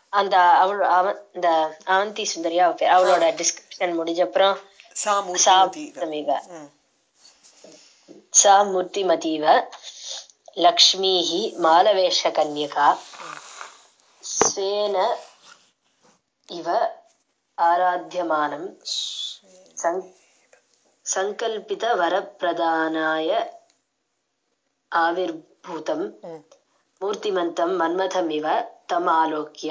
அந்த அவள் அவ இந்த அவந்தி சுந்தரியா அவ பேர் அவளோட டிஸ்கிரிப்ஷன் முடிஞ்ச அப்புறம் சா சா மூர்த்திமதி இவ. மூர்த்திமதிவ ம். सा मूर्तिमतीव लक्ष्मीः मालवेशकन्यका स्वेन इव आराध्यमानं सं- सङ्कल्पितवरप्रदानाय आविर्भूतं ம். मूर्तिमन्तं मन्मथमिव तम् आलोक्य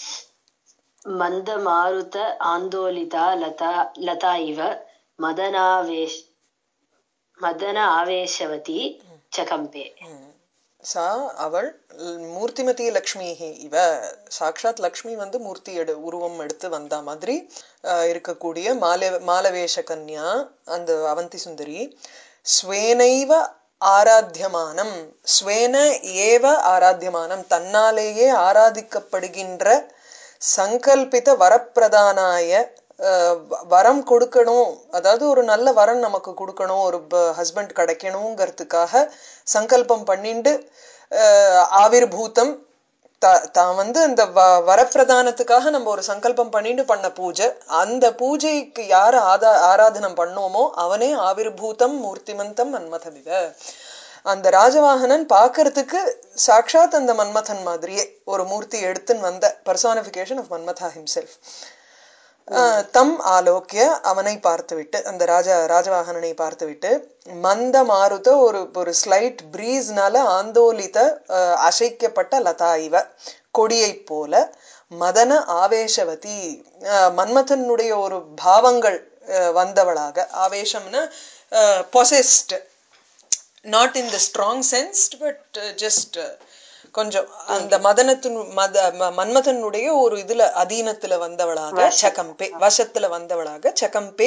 मन्दमारुत आन्दोलिता लता लता इव मदनावेश मदन आवेशवती चकम्पे சா அவள் ல்- மூர்த்திமதி லக்ஷ்மிஹி இவ சாக்ஷாத் லக்ஷ்மி வந்து மூர்த்தி எடு உருவம் எடுத்து வந்த மாதிரி அஹ், இருக்கக்கூடிய மால மாலவேஷ கன்யா அந்த அவந்தி சுந்தரி ஸ்வேனைவ ஆராத்தியமானம் ஸ்வேன ஏவ ஆராத்தியமானம் தன்னாலேயே ஆராதிக்கப்படுகின்ற சங்கல்பித வரப்பிரதானாய அஹ், வ- வரம் கொடுக்கணும் அதாவது ஒரு நல்ல வரன் நமக்கு கொடுக்கணும் ஒரு ஹஸ்பண்ட் கிடைக்கணுங்கிறதுக்காக சங்கல்பம் பண்ணிண்டு அஹ், ஆவிர்பூதம் த- தான் வந்து அந்த வ- வரப்பிரதானத்துக்காக நம்ம ஒரு சங்கல்பம் பண்ணிட்டு பண்ண பூஜை அந்த பூஜைக்கு யார ஆதா ஆராதனம் பண்ணோமோ அவனே ஆவிர்பூதம் மூர்த்திமந்தம் மன்மதமிவ அந்த ராஜவாகனன் பார்க்கறதுக்கு சாக்ஷாத் அந்த மன்மதன் மாதிரியே ஒரு மூர்த்தி எடுத்துன்னு வந்த பர்சானிபிகேஷன் ஆஃப் மன்மதா ஹிம்செல்ஃப் தம் ஆலோக்கிய அவனை பார்த்துவிட்டு அந்த ராஜா ராஜவாகனனை பார்த்துவிட்டு மந்த மாருத ஒரு ஒரு ஸ்லைட் பிரீஸ்னால ஆந்தோலித அஹ், அசைக்கப்பட்ட லதா இவ கொடியைப் போல மதன ஆவேசவதி அஹ், மன்மதனுடைய ஒரு பாவங்கள் அஹ், வந்தவளாக ஆவேசம்னா possessed not in the strong sense but just கொஞ்சம் அந்த மதனத்தின் மத ம- மன்மதனுடைய ஒரு இதுல அதீனத்துல வந்தவளாக சகம்பே வசத்துல வந்தவளாக சகம்பே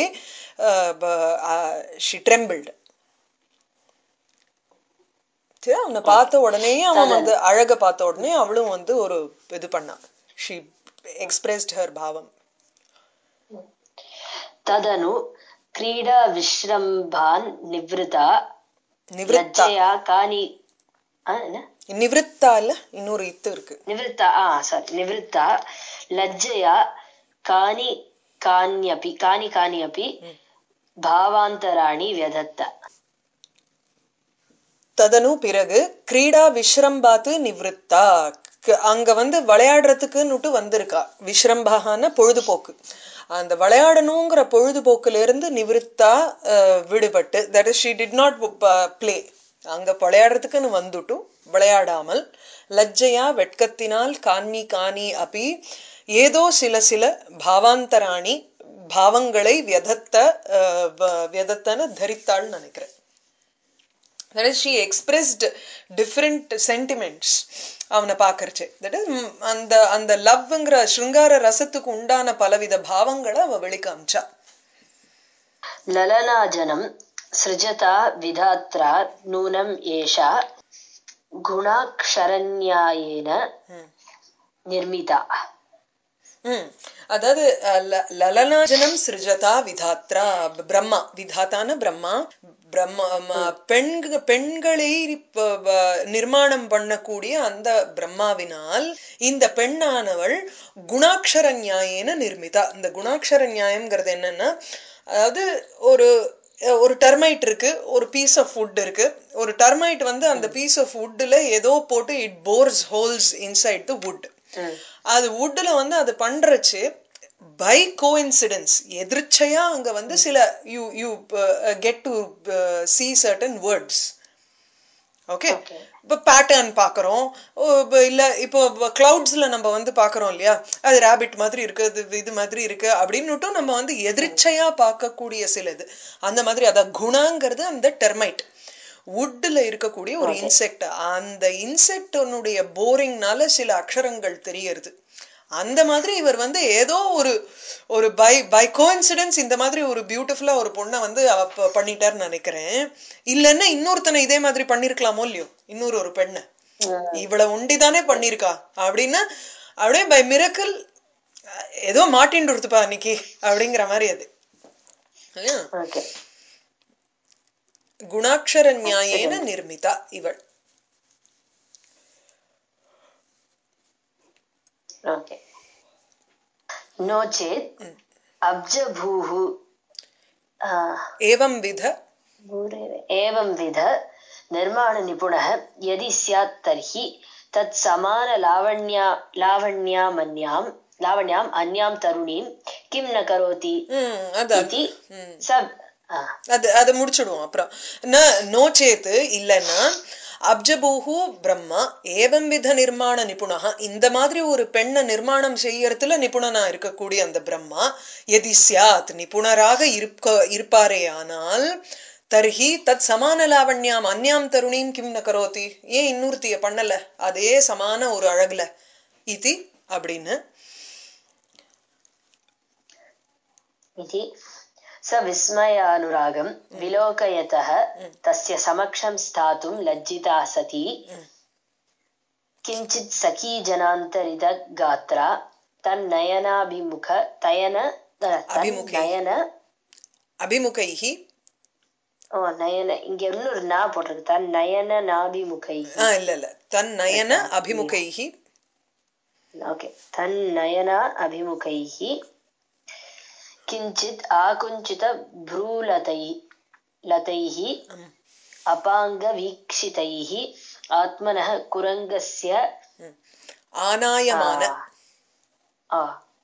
ஷி ட்ரெம்பிள்டு சரி அவனை பார்த்த உடனே அவன் வந்து அழக பார்த்த உடனே அவளும் வந்து ஒரு இது பண்ணா ஷி எக்ஸ்பிரஸ்ட் ஹர் பாவம் तदनु क्रीडा विश्रम्भान् निवृता நிவிருத்தா लज्जया कानि आ, न? நிவிருத்தா இல்ல இன்னொரு இத்து இருக்கு निवृत्ता आ सारी निवृत्ता लज्जया कानि कान्यपि कानि कानि अपि भावान्तराणि व्यधत्त ததனு பிறகு கிரீடா விஸ்ரம்பாத்து நிவிருத்தா க- அங்க வந்து விளையாடுறதுக்குன்னுட்டு வந்திருக்கா விஸ்ரம்பான பொழுதுபோக்கு அந்த விளையாடணுங்கிற பொழுதுபோக்குல இருந்து நிவிருத்தா அஹ், விடுபட்டு that is she did not play அங்க விளையாடுறதுக்குன்னு வந்துட்டும் விளையாடாமல் லஜ்ஜையா வெட்கத்தினால் காணி காணி அப்பி ஏதோ சில சில பாவாந்தராணி பாவங்களை வியதத்த அஹ், வ- வியதத்தன்னு தரித்தாள் நினைக்கிறேன் that is she expressed different sentiments அவனை பார்க்கறச்சு தட் இஸ் அந்த அந்த லவ்ங்கிற ஸ்ருங்கார ரசத்துக்கு உண்டான பலவித பாவங்களை அவ வெளிக்காமிச்சா ललनाजनं सृजता विधात्रा नूनम् एषा गुणाक्षरन्यायेन निर्मिता ம் அதாவது அஹ், ல- லலனாஜனம் சிருஜதா விதாத்ரா பிரம்மா விதாத்தான பிரம்மா பிரம்மா ம- பெண்க பெண்களை இப்ப வ- நிர்மாணம் பண்ணக்கூடிய அந்த பிரம்மாவினால் இந்த பெண்ணானவள் குணாட்சர நியாயேன நிர்மிதா இந்த குணாட்சர நியாயம்ங்கிறது என்னன்னா அதாவது ஒரு அஹ், ஒரு டெர்மைட் இருக்கு ஒரு பீஸ் ஆஃப் வுட் இருக்கு ஒரு டெர்மைட் வந்து அந்த பீஸ் ஆஃப் வுட்ல ஏதோ போட்டு it bores holes inside the wood அது வுட்ல வந்து அது பண்றச்சு பை கோஇன்சிடென்ஸ் எதிர்ச்சையா அங்க வந்து சில you you get to see certain words okay Okay. இப்போ பேட்டர்ன் பார்க்குறோம் இல்ல இப்போ கிளவுட்ஸ்ல நம்ம வந்து பார்க்குறோம் இல்லையா அது ரேபிட் மாதிரி இருக்கு அது இது மாதிரி இருக்கு அப்படின்னுட்டும் நம்ம வந்து எதிர்ச்சையா பார்க்கக்கூடிய சிலது அந்த மாதிரி அதான் குணங்கிறது அந்த டெர்மைட் வுட்ல இருக்கக்கூடிய ஒரு இன்செக்ட் அந்த இன்செக்டனுடைய போரிங்னால சில அக்ஷரங்கள் தெரியறது அந்த மாதிரி இவர் வந்து ஏதோ ஒரு ஒரு பை பை கோஇன்சிடென்ஸ் இந்த மாதிரி ஒரு பியூட்டிஃபுல்லா ஒரு பொண்ணை வந்து அவ ப- பண்ணிட்டாருன்னு நினைக்கிறேன் இல்லைன்னா இன்னொருத்தனை இதே மாதிரி பண்ணிருக்கலாமோ இல்லையோ இன்னொரு ஒரு பெண்ணை இவ்வளவு உண்டிதானே பண்ணிருக்கா அப்படின்னா அப்படியே பை மிரக்கல் ஏதோ மாட்டின்னு கொடுத்துப்பா அன்னைக்கு அப்படிங்கிற மாதிரி அது இல்லையா? ஓகே குணாட்சர நியாயேன நிர்மிதா இவள் ஓகே नो चेत् अब्जभूः आ, ஏவம் வித भूरेव एवं विध निर्माणनिपुणः यदि स्यात् तर्हि तत् समानलावण्या लावण्यामन्यां लावण्याम् अन्यां तरुणीं किं न करोति ம், அதான் इति स आ, அது அதை முடிச்சிடுவோம் அப்புறம் ந நோ சேத்து இல்லைன்னா அப்ஜபூஹு பிரம்மா ஏவம் வித நிர்மாண நிபுணா இந்த மாதிரி ஒரு பெண்ணை நிர்மாணம் செய்யறதுல நிபுணனா இருக்கக்கூடிய அந்த பிரம்மா எதி சியாத் நிபுணராக இருக்க இருப்பாரே ஆனால் தர்ஹி தத் சமான லாவண்யாம் அந்யாம் தருணீம் கிம் ந கரோதி ஏன் இன்னொருத்திய பண்ணல அதே சமான ஒரு அழகுல இதி அப்படின்னு इति स विस्मयानुरागं विलोकयतः तस्य समक्षं स्थातुं लज्जिता सती किञ्चित् सखीजनान्तरितगात्रा तन्नयनाभिमुख तयन அபிமுகை. நயன அபிமுகைஹி ஓ நயன இங்க இன்னொரு நா போட்டிருக்கு தன் நயன நாபிமுகை ஆ இல்ல இல்ல தன் நயன அபிமுகைஹி ஓகே தன் நயன அபிமுகைः किञ्चित् आकुञ्चित भ्रूलतै लतैः अपाङ्गवीक्षितैः आत्मनः कुरङ्गस्य ஆனாயமான आ,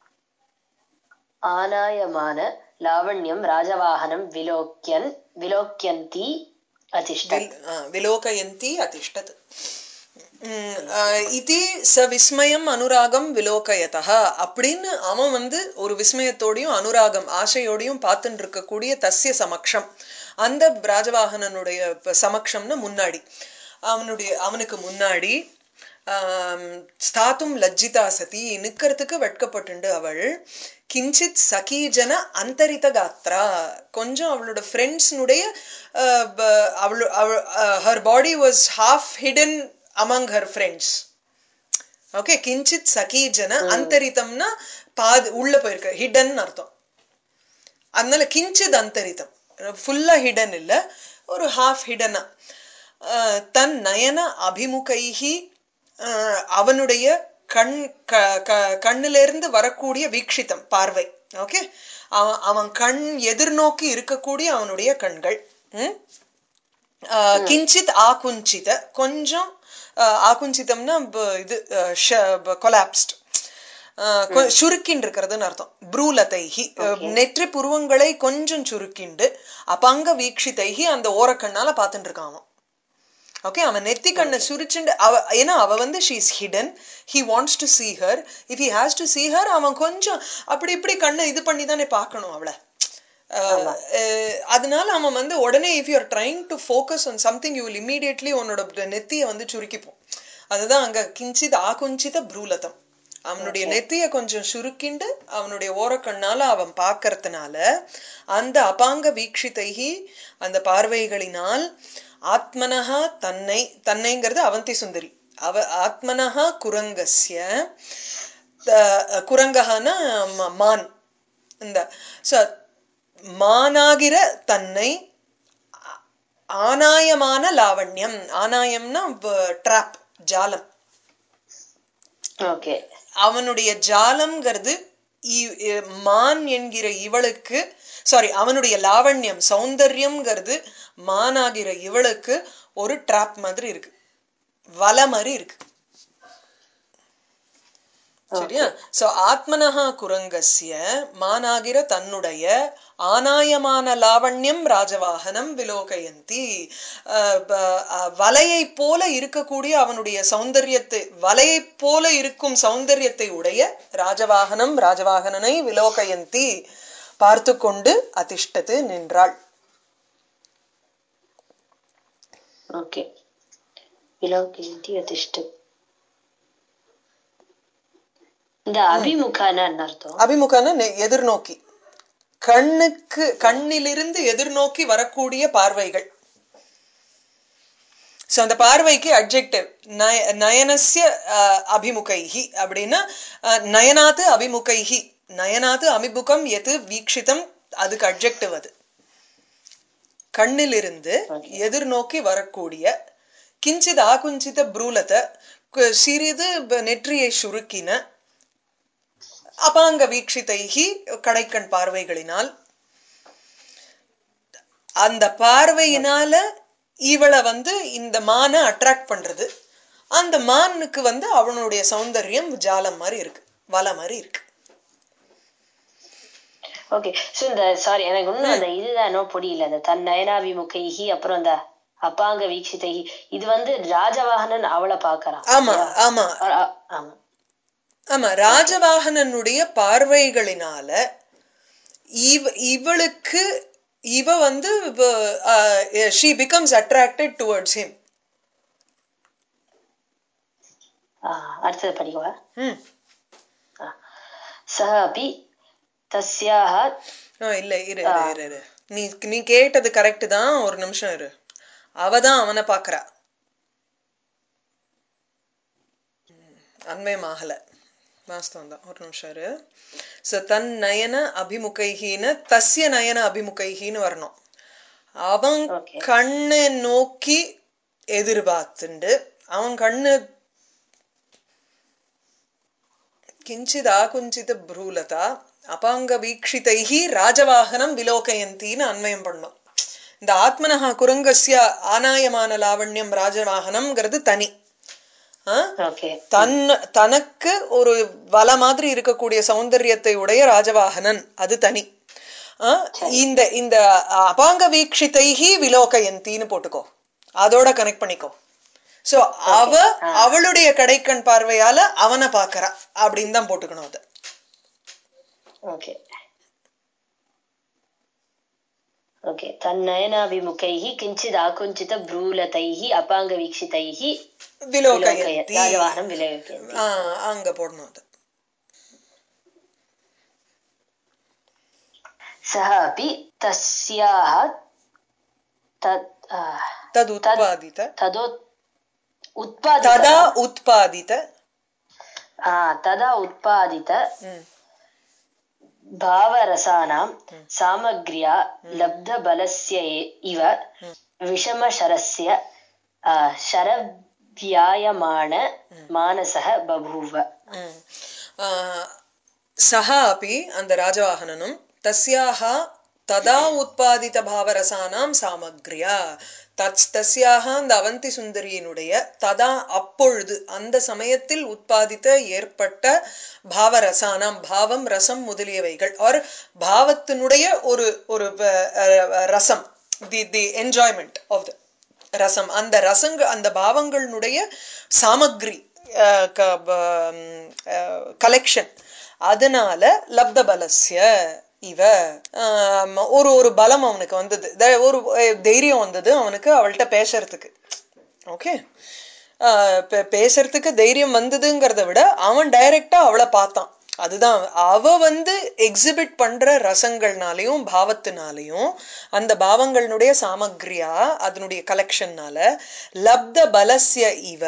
आनायमान लावण्यं राजवाहनं विलोक्यन् विलोक्यन्ती अतिष्ठत् வில்- ஆ, விலோகயந்தி அதிஷ்டத் ம், ஆ, இதி ச விஸ்மயம் அனுராகம் விலோகயதா அப்படின்னு அவன் வந்து ஒரு விஸ்மயத்தோடையும் அனுராகம் ஆசையோடையும் பார்த்துட்டு இருக்கக்கூடிய தஸ்ய சமக்ஷம் அந்த ராஜவாகனனுடைய ப- சமக்ஷம்னு முன்னாடி அவனுடைய அவனுக்கு முன்னாடி ஆம், ஸ்தாத்தும் லஜ்ஜிதா சதி நிக்கிறதுக்கு வெட்கப்பட்டுண்டு அவள் கிஞ்சித் சகீஜன அந்தரித காத்ரா கொஞ்சம் அவளோட ஃப்ரெண்ட்ஸ்னுடைய அவள் her body was half hidden among her friends okay கிஞ்சித் சகீஜன அந்தரிதம்னா பாது உள்ள போயிருக்கு ஹிடன் அர்த்தம் அதனால கிஞ்சித் அந்தரிதம் ஃபுல்லா ஹிடன் இல்ல ஒரு ஹாஃப் ஹிடனா தன் நயன அபிமுகைஹி அஹ், அவனுடைய கண் க- க- கண்ணிலிருந்து வரக்கூடிய வீக்ஷிதம் பார்வை ஓகே அவன் அவன் கண் எதிர்நோக்கி இருக்கக்கூடிய அவனுடைய கண்கள் ம்? ஆஹ், கிஞ்சித் ஆகுஞ்சித கொஞ்சம் ஆஹ், ஆகுஞ்சிதம்னா ப- இது கொலாப்ஸ்ட் சுருக்கின் இருக்கிறதுன்னு அர்த்தம் ப்ரூலதைஹி நெற்றி புருவங்களை கொஞ்சம் சுருக்கிண்டு அபங்க வீக்ஷிதைஹி அந்த ஓரக்கண்ணால பார்த்துட்டு இருக்கான் அவன் ஓகே அவன் நெத்தி கண்ணை சுரிச்சுண்டு அவ ஏன்னா அவ வந்து she is hidden he wants to see her if he has to see her அவன் கொஞ்சம் அப்படி இப்படி கண்ணை இது பண்ணி தானே பார்க்கணும் அவளை அஹ், அஹ், அதனால அவன் வந்து உடனே if you are trying to focus on something you will immediately உன்னோட நெத்தியை வந்து சுருக்கிப்போம் அதுதான் அங்க கிஞ்சித் ஆகுஞ்சித ப்ரூலதம் அவனுடைய நெத்திய கொஞ்சம் சுருக்கிண்டு அவனுடைய ஓரக்கண்ணால அவன் பார்க்கறதுனால அந்த அபாங்க வீக்ஷிதைகி அந்த பார்வைகளினால் ஆத்மனஹா தன்னை தன்னைங்கிறது அவந்தி சுந்தரி அவ ஆத்மனஹா குரங்கஸ்ய த- குரங்கஹான ம- மான் இந்த so, மானாகிற தன்னை ஆனாயமான லாவண்யம் ஆனாயம்னா ட்ராப் ஜாலம் ஓகே அவனுடைய ஜாலம்ங்கிறது இ- இ- மான் என்கிற இவளுக்கு சாரி அவனுடைய லாவண்யம் சௌந்தர்யம்ங்கிறது மானாகிற இவளுக்கு ஒரு ட்ராப் மாதிரி இருக்கு வலை மாதிரி இருக்கு சரியா சோ ஆத்மனஹா குரங்கஸ்ய மானாகிற தன்னுடைய ஆனாயமான லாவண்யம் ராஜவாகனம் விலோகயந்தி அஹ் ப- அஹ் வலையை போல இருக்கக்கூடிய அவனுடைய சௌந்தரியத்தை வலையை போல இருக்கும் சௌந்தரியத்தை உடைய ராஜவாகனம் ராஜவாகனனை விலோகயந்தி பார்த்து கொண்டு அதிஷ்டத்து நின்றாள் ஓகே விலோகயந்தி அதிஷ்டம் இந்த அபிமுகான என்ன அர்த்தம் அபிமுகன நெ- எதிர்நோக்கி கண்ணுக்கு கண்ணிலிருந்து எதிர்நோக்கி வரக்கூடிய பார்வைகள் சோ அந்த பார்வைக்கு அப்ஜெக்டிவ் நயனஸ்ய அஹ், அபிமுகைஹி அப்படின்னா அஹ், நயனாத்து அபிமுகைஹி நயனாத்து அபிமுகம் எது வீக்ஷிதம் அதுக்கு அப்ஜெக்டிவ் அது கண்ணிலிருந்து எதிர்நோக்கி வரக்கூடிய கிஞ்சித் ஆகுஞ்சித ப்ரூலத கு- சிறிது ப- நெற்றியை சுருக்கின அபாங்க வீக்ஷிதைகி கடைக்கண் பார்வைகளினால் அந்த பார்வையினால இவளை வந்து இந்த மானை அட்ராக்ட் பண்றது அந்த மானுக்கு வந்து அவனுடைய சௌந்தரியம் ஜாலம் மாதிரி இருக்கு வலை மாதிரி இருக்கு ஓகே சோ இந்த சாரி எனக்கு இன்னும் அந்த இதுதான் இன்னும் புரியல அந்த தன் நயனாபிமுகைஹி அப்புறம் அந்த அப்பாங்க வீக்ஷிதைஹி இது வந்து ராஜவாகனன் அவளை பாக்குறான் ஆமா ஆமா அ- அ- ஆமா ஆமா ராஜவாகனனுடைய பார்வைகளினால இவ இவளுக்கு இவ வந்து she becomes attracted towards him ஆ, அடுத்தது படிக்கவா ம் சஹ அபி தஸ்யாக ஆ, இல்ல இரு இரு, இரு இரு நீ நீ கேட்டது கரெக்ட் தான் ஒரு நிமிஷம் இரு அவ தான் அவனை பாக்குறா ம், அன்வயமாகல வாஸ்தவம் தான் ஒரு நிமிஷம் இரு சோ தன் நயன அபிமுகைகின்னு தஸ்ய நயன அபிமுகைகின்னு வரணும் அவன் Okay. கண்ணை நோக்கி எதிர்பார்த்துண்டு அவன் கண்ணு கிஞ்சித் ஆகுஞ்சித ப்ரூலதா அபாங்க வீக்ஷிதைஹி ராஜவாகனம் விலோகயந்தின்னு அன்வயம் பண்ணோம் இந்த ஆத்மனஹா குரங்கஸ்ய ஆனாயமான லாவண்யம் ராஜவாகனம்ங்கிறது தனி ஆ? ஓகே தன் தனக்கு ஒரு வல மாதிரி இருக்கக்கூடிய சௌந்தரியத்தை உடைய ராஜவாகனன் அது தனி ஆ? இந்த இந்த அபாங்க வீக்ஷிதைஹி விலோகயந்தின்னு போட்டுக்கோ அதோட கனெக்ட் பண்ணிக்கோ சோ அவ அவளுடைய கடைக்கண் பார்வையால அவனை பாக்குறா அப்படின்னு தான் போட்டுக்கணும் அது ஓகே ஓகே தன்னயனாபிமுகைः கிஞ்சித் ஆகுஞ்சித ப்ரூலதைः அபாங்க வீக்ஷிதைः விலோகயந்தி ராஜவாகனம் விலோகயந்தி ஆ, அங்க போடணும் அது सः अपि तस्याः तत् आ, தது உத்பாதித तदो उत्पादित ததா உத்பாதித आ, तदा उत्पादित ம், भावरसानां सामग्र्या लब्धबलस्य ए- इव विषमशरस्य आ, शरव्यायमाण मानसः बभूव ம். ஆ, சஹ அப்பி அந்த ராஜவாகனனும் தஸ்யாக ததா உத்பாதித பாவரசானாம் சாமக்ரியா தத் தஸ்யாக அந்த அவந்தி சுந்தரியினுடைய ததா அப்பொழுது அந்த சமயத்தில் உத்பாதித்த ஏற்பட்ட பாவரசானாம் பாவம் ரசம் முதலியவைகள் ஆர் பாவத்தினுடைய ஒரு ஒரு வ- அஹ், ரசம் தி தி என்ஜாய்மெண்ட் ஆஃப் த ரசம் அந்த ரசங்க அந்த பாவங்களுடைய சாமக்ரி கலெக்ஷன் அதனால லப்த பலஸ்ய இவ ஆம், ஒரு ஒரு பலம் அவனுக்கு வந்தது த- ஒரு அஹ், தைரியம் வந்தது அவனுக்கு அவள்கிட்ட பேசுறதுக்கு ஓகே பேசுறதுக்கு தைரியம் வந்ததுங்கிறத விட அவன் டைரக்டா அவளை பார்த்தான் அதுதான் அவ வந்து எக்ஸிபிட் பண்ற ரசங்கள்னாலையும் பாவத்தினாலையும் அந்த பாவங்களுடைய சாமக்ரியா அதனுடைய கலெக்ஷன்னால லப்த பலஸ்ய இவ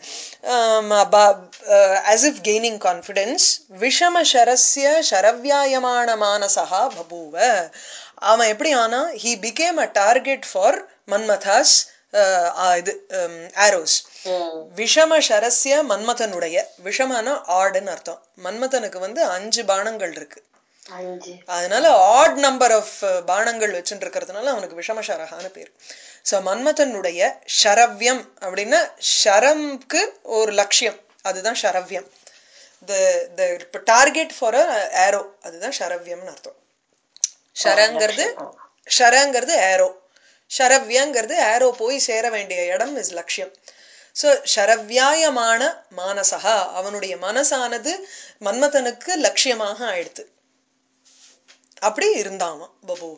ஆஸ் இஃப் கெய்னிங் கான்ஃபிடென்ஸ் விஷம ஷரஸ்ய ஷரவ்யாயமான மானசா பபூவ அவன் எப்படி ஆனா he became a target for Manmatha's இது ஆரோஸ் விஷம சரஸ்ய மன்மதனுடைய விஷமான ஆடுன்னு அர்த்தம் மன்மதனுக்கு வந்து அஞ்சு பானங்கள் இருக்கு அஞ்சு அதனால ஆட் நம்பர் ஆஃப் பானங்கள் வச்சுட்டு இருக்கிறதுனால அவனுக்கு விஷமசரகான்னு பேர் சோ மன்மதனுடைய ஷரவ்யம் அப்படின்னா ஷரம்க்கு ஒரு லட்சியம் அதுதான் ஷரவ்யம் the the target for a arrow அதுதான் ஷரவ்யம்னு அர்த்தம் ஷரங்கிறது ஷரங்கிறது ஏரோ ஷரவ்யங்கிறது ஏரோ போய் சேர வேண்டிய இடம் இஸ் லட்சியம் சோ ஷரவ்யாயமான மானசகா அவனுடைய மனசானது மன்மதனுக்கு லட்சியமாக ஆயிடுத்து அப்படி இருந்தாமா பபுவ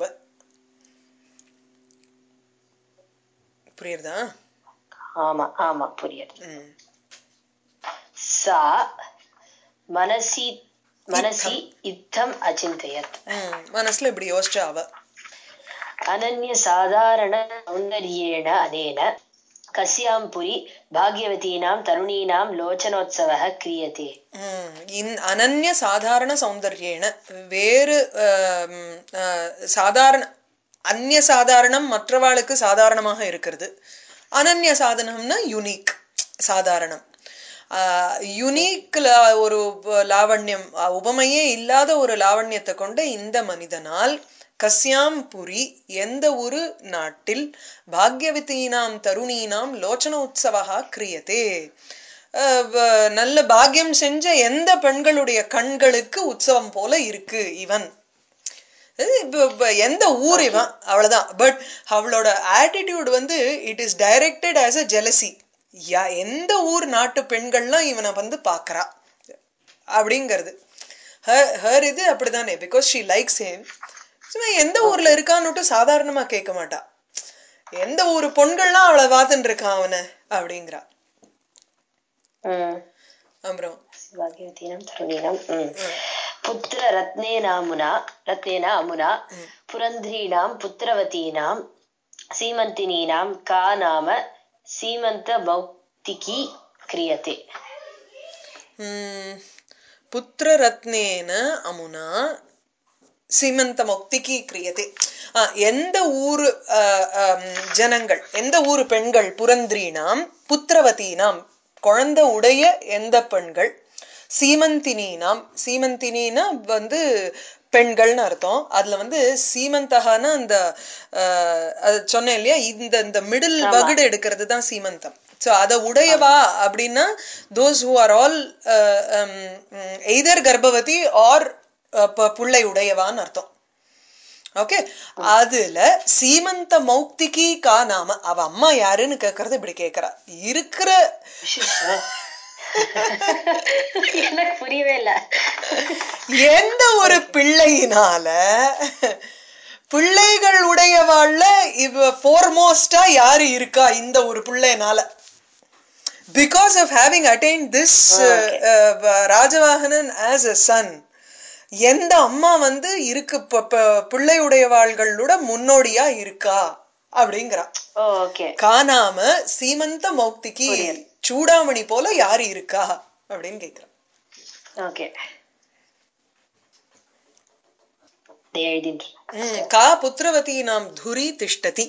புரியுறதா ஆமா ஆமா புரியுது ம் सा मनसि मनसि इत्थम् अचिन्तयत् ம் மனசுல இப்படி யோசிச்சா அவ अनन्यसाधारणसौन्दर्येण अनेन कस्यां पुरि भाग्यवतीनां तरुणीनां लोचनोत्सवः क्रियते ம், இன் அனன்ய சாதாரண சௌந்தர்யேன வேறு ஆம், ஆ, சாதாரண அந்நிய சாதாரணம் மற்றவாளுக்கு சாதாரணமாக இருக்கிறது அனன்ய சாதனம்னா யுனிக் சாதாரணம் யுனிக் ஒரு லாவண்யம் அஹ், உபமையே இல்லாத ஒரு லாவண்யத்தை கொண்ட இந்த மனிதனால் கஸ்யாம் புரி எந்த ஒரு நாட்டில் பாக்யவதீனாம் தருணீனாம் லோச்சன உற்சவா கிரியதே அஹ், வ- நல்ல பாக்கியம் செஞ்ச எந்த பெண்களுடைய கண்களுக்கு உற்சவம் போல இருக்கு இவன் இது இப்ப- இப்ப எந்த ஊர் இவன் அவ்வளவுதான் பட் அவளோட ஆட்டிடியூட் வந்து it is directed as a jealousy எந்த ஊர் நாட்டு பெண்கள்லாம் இவனை வந்து பாக்குறா அப்படிங்கிறது ஹர் இது அப்படிதானே பிகாஸ் ஷீ லைக்ஸ் ஹேம் எந்த ஊர்ல இருக்கான்னுட்டு சாதாரணமா கேட்க மாட்டா எந்த ஊர் பொண்கள்லாம் அவளை பார்த்துட்டு இருக்கான் அவனை அப்படிங்கிறா ம் அப்புறம் भाग्यवतीनां तरुणीनां पुत्र रत्नेनामुना रत्नेन अमुना पुरन्ध्रीणां पुत्रवतीनां सीमन्तिनीनां का नाम सीमन्तमौक्तिकी क्रियते ம், புத்திரரத்னேன அமுனா சீமந்த முக்திக்கு கிரியதே ஆ, எந்த ஊரு ஆ, ஆம், ஜனங்கள் எந்த ஊரு பெண்கள் புரந்திரீனாம் புத்திரவதீனாம் குழந்தை உடைய எந்த பெண்கள் சீமந்தினீனாம் சீமந்தினா வந்து பெண்கள்னு அர்த்தம் அதுல வந்து சீமந்தகான அந்த ஆ, அது சொன்னேன் இல்லையா இந்த இந்த மிடில் வகுடு எடுக்கிறது தான் சீமந்தம் சோ அத உடையவா அப்படின்னா those who are all either கர்ப்பவதி ஆர் புள்ளை உடையவான்னு அர்த்தம் ஓகே அதுல சீமந்த மௌக்திகி கா நாம அவ அம்மா யாருன்னு கேக்குறது இப்படி கேக்குறா இருக்கிற எனக்கு புரியவே இல்ல எந்த ஒரு பிள்ளையினால பிள்ளைகள் உடையவாழ்ல இவ ஃபோர்மோஸ்டா யாரு இருக்கா இந்த ஒரு பிள்ளைனால because of having attained this Rajavahanan as a son எந்த அம்மா வந்து இருக்கு ப- ப- பிள்ளையுடையவாள்களோட முன்னோடியா இருக்கா அப்படிங்கிறா ஓகே காணாம சீமந்த மௌக்திக்கு சூடாமணி போல யாரு இருக்கா அப்படின்னு கேக்குறா ஓகே எழுதிட்டு ம், கா புத்திரவதீனாம் துரி திஷ்டதி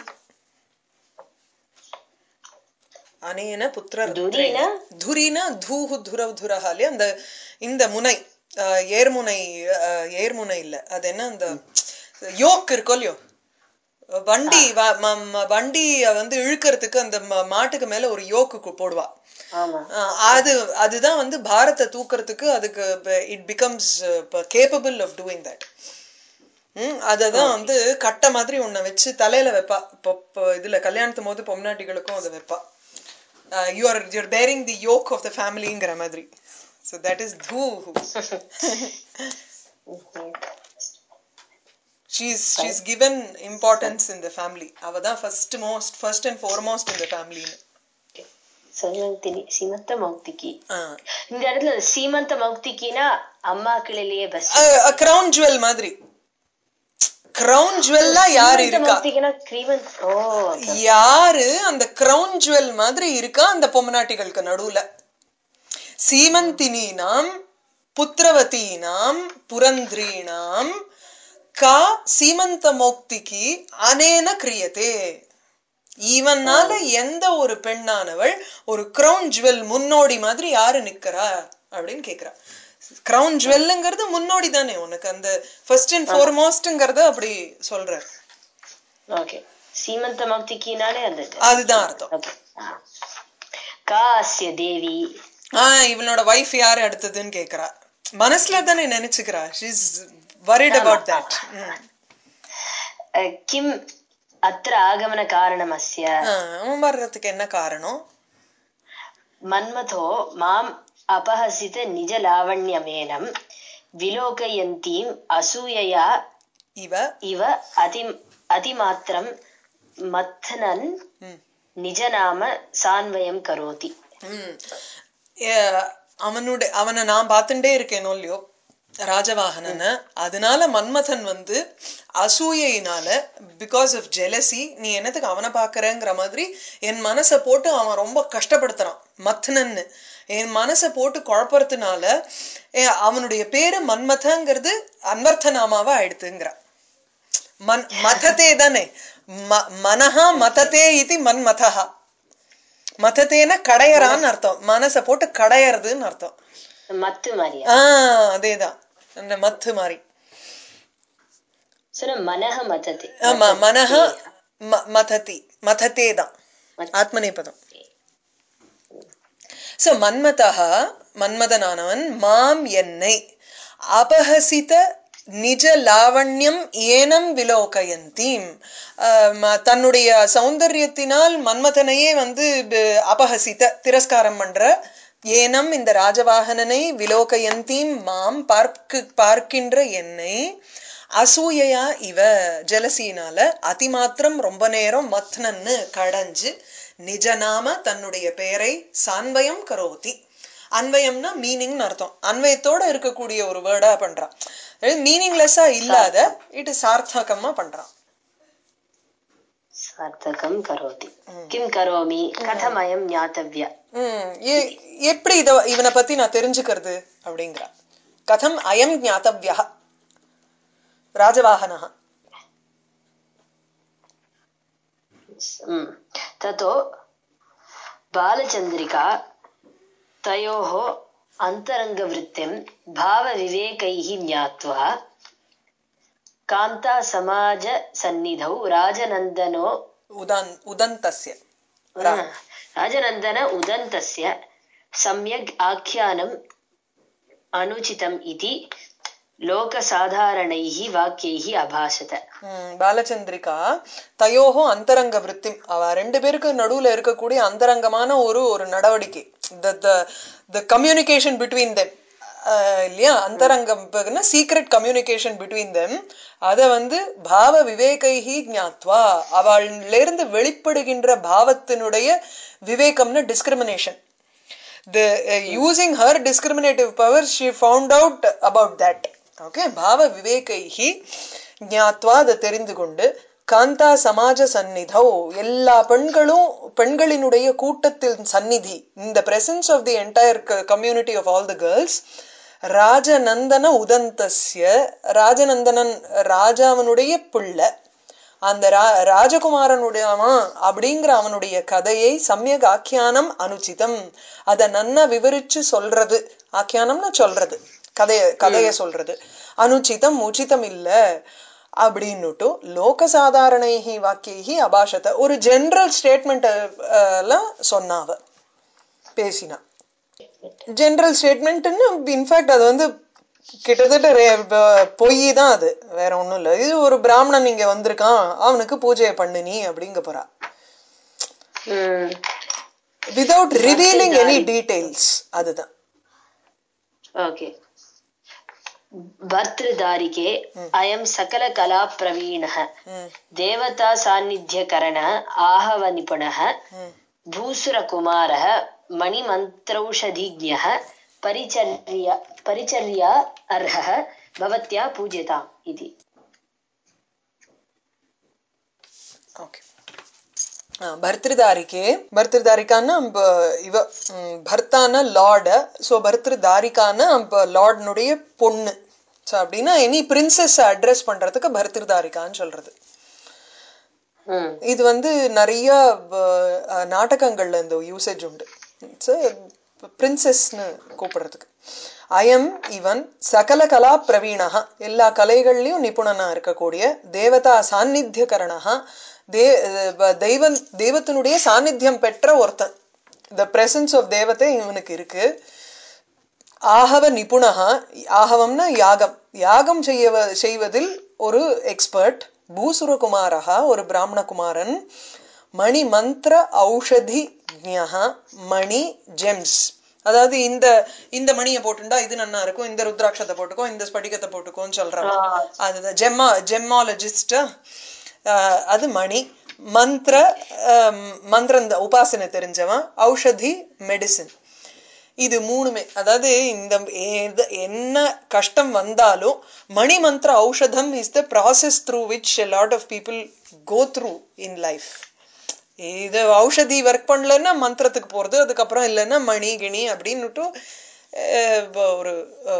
அனேன புத்திர துரினா? துரினா தூஹு துரவ் துரஹா இல்லையா அந்த இந்த முனை அஹ், ஏர்முனை அஹ், ஏர்முனை இல்ல அது என்ன அந்த யோக் இருக்கோ இல்லையோ வண்டி வ- ம- ம- வண்டி வந்து இழுக்கிறதுக்கு அந்த ம- மாட்டுக்கு மேல ஒரு யோக்கு போடுவா ஆமா அஹ், அது அதுதான் வந்து பாரத்தை தூக்குறதுக்கு அதுக்கு it becomes capable of doing that ம் அததான் வந்து கட்டை மாதிரி ஒண்ண வச்சு தலையில வைப்பா இப்போ இப்போ இதுல கல்யாணத்தும் போது பொம்னாட்டிகளுக்கும் அதை வைப்பா you are your bearing the yoke of the ஃபேமிலிங்கிற மாதிரி so that is too she's she's given importance in the family அவ தான் first most first and foremost இந்த ஃபேமிலின்னு சீமந்தினி சீமந்த மௌக்திகி இந்த இடத்துல சீமந்த மௌக்திக்கினா அம்மாக்களிலேயே பெஸ்ட் கிரவுன் ஜுவல் மாதிரி கிரவுன் ஜுவல்லா யாரு இருக்கா மௌக்திகினா கிரீவன் ஓ யாரு அந்த கிரவுன் ஜுவல் மாதிரி இருக்கா அந்த பொம்மநாட்டிகளுக்கு நடுவுல சீமந்தினீனாம் புத்திரவதீனாம் புரந்திரீனாம் கா சீமந்த மோக்திக்கு அனேன கிரியதே இவனால எந்த ஒரு பெண்ணானவள் ஒரு கிரவுன் ஜுவல் முன்னோடி மாதிரி யாரு நிக்கிறா அப்படின்னு கேக்குறா கிரவுன் ஜுவல்லுங்கிறது முன்னோடி தானே உனக்கு அந்த ஃபர்ஸ்ட் அண்ட் ஃபோர்மோஸ்ட்ங்கிறத அப்படி சொல்ற ஓகே சீமந்த மௌக்திக்கினாலே அந்த இது. அதுதான் அர்த்தம் ஓகே கா அஸ்ய தேவி ஆஹ் இவனோட வைஃப் யாரு அடுத்ததுன்னு கேக்குறா மனசுல தானே நினைச்சுக்கிறா ஷீஸ் வரிட் அபவுட் தட் அஹ், கிம் அத்திர ஆகமன காரணம் அஸ்ய அவன் வர்றதுக்கு என்ன காரணம் மன்மதோ மாம் அபஹசித நிஜ லாவண்யமேனம் விலோகயந்தீம் அசூயயா இவ இவ அதி அதிமாத்திரம் மத்தனன் ம், நிஜநாம சான்வயம் கரோதி ம். ஏ- அவனுடைய அவனை நான் பார்த்துட்டே இருக்கேனோ இல்லையோ ராஜவாகனனை அதனால மன்மதன் வந்து அசூயையினால பிகாஸ் ஆஃப் ஜெலசி நீ என்னத்துக்கு அவனை பாக்குறேங்கிற மாதிரி என் மனசை போட்டு அவன் ரொம்ப கஷ்டப்படுத்துறான் மத்னன்னு என் மனசை போட்டு குழப்பறதுனால ஏ, அவனுடைய பேரு மன்மதங்கிறது அன்வர்த்த நாமாவா ஆயிடுத்துங்கிறான் மன் மதத்தே தானே ம- மனஹா மதத்தே இது மன்மதஹா மதத்தேன கடையறான்னு அர்த்தம் மனசை போட்டு கடையறதுன்னு அர்த்தம் மத்து மாதிரியா ஆஹ் அதேதான் அந்த மத்து மாதிரி சொன்ன மனஹ மதத்தை ஆமா மனஹ ம- மததி மதத்தே தான் ஆத்மநேபதம் சோ மன்மதः மன்மதனானவன் மாம் என்னை அபஹசித நிஜ லாவண்யம் ஏனம் விலோகயந்தீம் ஆஹ் ம- தன்னுடைய சௌந்தரியத்தினால் மன்மதனையே வந்து ப- அபஹசித திரஸ்காரம் பண்ற ஏனம் இந்த ராஜவாகனனை விலோகயந்தீம் மாம் பார்க்கு பார்க்கின்ற என்னை அசூயையா இவ ஜலசியினால அதிமாத்திரம் ரொம்ப நேரம் மத்னன்னு கடைஞ்சு நிஜநாம தன்னுடைய பெயரை சான்வயம் கரோதி அன்வயம்னா மீனிங்னு அர்த்தம் அன்வயத்தோட இருக்கக்கூடிய ஒரு வேர்டா பண்றான் மீனிங்லெஸ்ஸா இல்லாத இட் சார்த்தகமா பண்றான் சார்த்தகம் கரோதி கிம் கரோமி கதமயம் ஞாத்தவ்ய உம் எ- எப்படி இத இவனை பத்தி நான் தெரிஞ்சுக்கிறது அப்படிங்கிறா கதம் அயம் ஞாத்தவ்யா ராஜவாகனः ம். ततो बालचन्द्रिका तयोः अन्तरङ्गवृत्तिं भावविवेकैः ज्ञात्वा कान्तासमाजसन्निधौ राजनन्दनो உதான் உதந்தஸ்ய राजनन्दन उदन्तस्य सम्यग् आख्यानम् अनुचितम् इति लोकसाधारणैः वाक्यैः अभाषत ம், பாலச்சந்திரிகா தயோஹோ அந்தரங்க விருத்தி அவ ரெண்டு பேருக்கு நடுவுல இருக்கக்கூடிய அந்தரங்கமான ஒரு ஒரு நடவடிக்கை த கம்யூனிகேஷன் பிட்வீன் தெம் இல்லையா அந்தரங்கம் சீக்ரெட் கம்யூனிகேஷன் பிட்வீன் தெம் அத வந்து பாவ விவேகைஹி ஞாத்வா அவள்ல இருந்து வெளிப்படுகின்ற பாவத்தினுடைய விவேகம்னு discrimination the uh, using her discriminative power she found out about that okay பாவ விவேகைஹி ஞாத்வா அதை தெரிந்து கொண்டு காந்தா சமாஜ சந்நிதோ எல்லா பெண்களும் பெண்களினுடைய கூட்டத்தில் சந்நிதி இந்த presence of the entire community of all the girls ராஜநந்தன உதந்தஸ்ய ராஜநந்தனன் ராஜாவனுடைய பிள்ளை அந்த ரா ராஜகுமாரனுடையவன் அப்படிங்கிற அவனுடைய கதையை சமயக் ஆக்கியானம் அனுச்சிதம் அத நன்னா விவரிச்சு சொல்றது ஆக்கியானம்னு சொல்றது கதைய கதைய சொல்றது அனுச்சிதம் உச்சிதம் இல்ல அப்படின்னுட்டு லோக சாதாரணைஹி வாக்கியைஹி அபாஷத ஒரு ஜெனரல் ஸ்டேட்மெண்ட் எல்லாம் சொன்னாவ பேசினா ஜெனரல் ஸ்டேட்மெண்ட்னு இன்ஃபேக்ட் அது வந்து கிட்டத்தட்ட பொய் தான் அது வேற ஒண்ணும் இல்ல இது ஒரு பிராமணன் இங்க வந்திருக்கான் அவனுக்கு பூஜையை பண்ணு நீ அப்படிங்க போறா ம். விதவுட் ரிவீலிங் எனி டீடைல்ஸ் அதுதான் ओके भर्तृदारिके अयं सकलकलाप्रवीणः ம், देवतासान्निध्यकरणः आहवनिपुणः ம். भूसुरकुमारः मणिमन्त्रौषधिज्ञः परिचर्या परिचर्या अर्हः भवत्या पूज्यताम् इति ஓகே பர்திருதாரிக்கே பர்திருதாரிக்கான இவ ம், பர்த்தான லார்ட ஸோ பர்திருதாரிக்கான லார்டனுடைய பொண்ணு ஸோ அப்படின்னா எனி பிரின்சஸ் அட்ரஸ் பண்றதுக்கு பர்திருதாரிக்கான்னு சொல்றது ம் இது வந்து நிறைய வ- அஹ், நாடகங்கள்ல இந்த யூசேஜ் உண்டு பிரின்சஸ்னு கூப்பிடுறதுக்கு அயம் இவன் சகல கலா பிரவீணா எல்லா கலைகள்லயும் நிபுணனா இருக்கக்கூடிய தேவதா சாநித்தியகரணா தே அஹ், தெய்வ தெய்வத்தினுடைய சாநித்தியம் பெற்ற ஒருத்தன் த பிரசன்ஸ் ஆஃப் தேவதை இவனுக்கு இருக்கு ஆகவ நிபுணா ஆகவம்னா யாகம் யாகம் செய்ய செய்வதில் ஒரு எக்ஸ்பர்ட் பூசுரகுமாரா ஒரு பிராமண குமாரன் மணி மந்திர ஔஷதி ஞா மணி ஜெம்ஸ் அதாவது இந்த இந்த மணியை போட்டுண்டா இது நன்னா இருக்கும் இந்த ருத்ராட்சத்தை போட்டுக்கோ இந்த ஸ்படிகத்தை போட்டுக்கோன்னு சொல்றான் அதுதான் ஜெம்மா ஜெம்மாலஜிஸ்டா அது மணி மந்திர ஆஹ், மந்திரம் இந்த உபாசனை தெரிஞ்சவன் ஔஷதி மெடிசின் இது மூணுமே அதாவது இந்த எத- என்ன கஷ்டம் வந்தாலும் மணி மந்திர ஔஷதம் is the process through which lot of people go through in life இது ஔஷதி ஒர்க் பண்ணலன்னா மந்திரத்துக்கு போறது அதுக்கப்புறம் இல்லைன்னா மணி கிணி அப்படின்னுட்டு அஹ், ஒரு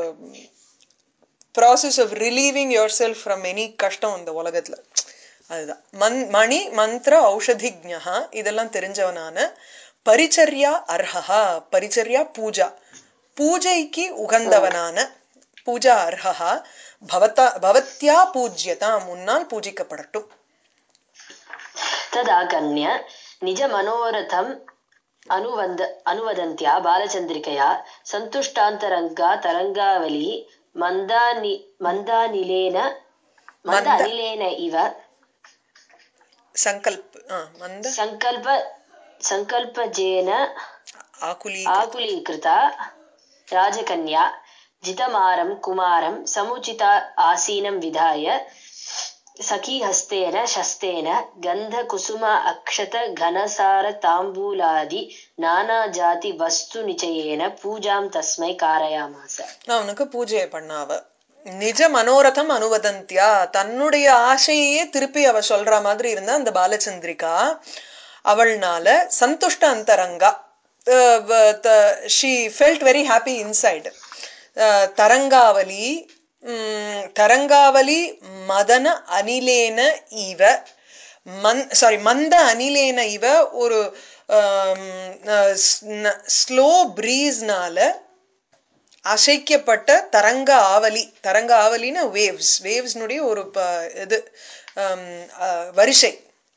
process of relieving yourself from any கஷ்டம் இந்த உலகத்துல அதுதான் மண் மணி மந்திர ஔஷதிஜா இதெல்லாம் தெரிஞ்சவனான பரிச்சர்யா அர்ஹா பரிச்சர்யா பூஜா பூஜைக்கு உகந்தவனான பூஜா அர்ஹா பவத்தா பவத்யா பூஜ்யதாம் முன்னால் பூஜிக்கப்படட்டும் तदाकर्ण्य निजमनोरथम् अनुवन्द अनुवदन्त्या बालचन्द्रिकया सन्तुष्टान्तरङ्गा तरङ्गावली मन्दानि मन्दानिलेन मन्दानिलेन इव சங்கல்ப் ஆ, மந்த सङ्कल्प सङ्कल्पजेन ஆகுலி आकुलीकृता राजकन्या जितमारं कुमारं समुचिता आसीनं विधाय सखीहस्तेन शस्तेन गन्धकुसुम अक्षत घनसार ताम्बूलादि नानाजाति वस्तुनिचयेन पूजां तस्मै कारयामास அவனுக்கு பூஜையை பண்ணாவ நிஜ மனோரதம் அனுவதந்தியா தன்னுடைய ஆசையே திருப்பி அவ சொல்ற மாதிரி இருந்தா அந்த பாலச்சந்திரிகா அவள்னால சந்துஷ்ட அந்தரங்கா she felt very happy inside தரங்காவலி உம், தரங்காவலி மதன அனிலேன இவ மந் சாரி மந்த அனிலேன இவ ஒரு ஸ்லோ பிரீஸ்னால அசைக்கப்பட்ட தரங்க ஆவலி தரங்க ஆவலின்னு வேவ்ஸ் வேவ்ஸ்னுடைய ஒரு ப- இது ஆம், அஹ், வரிசை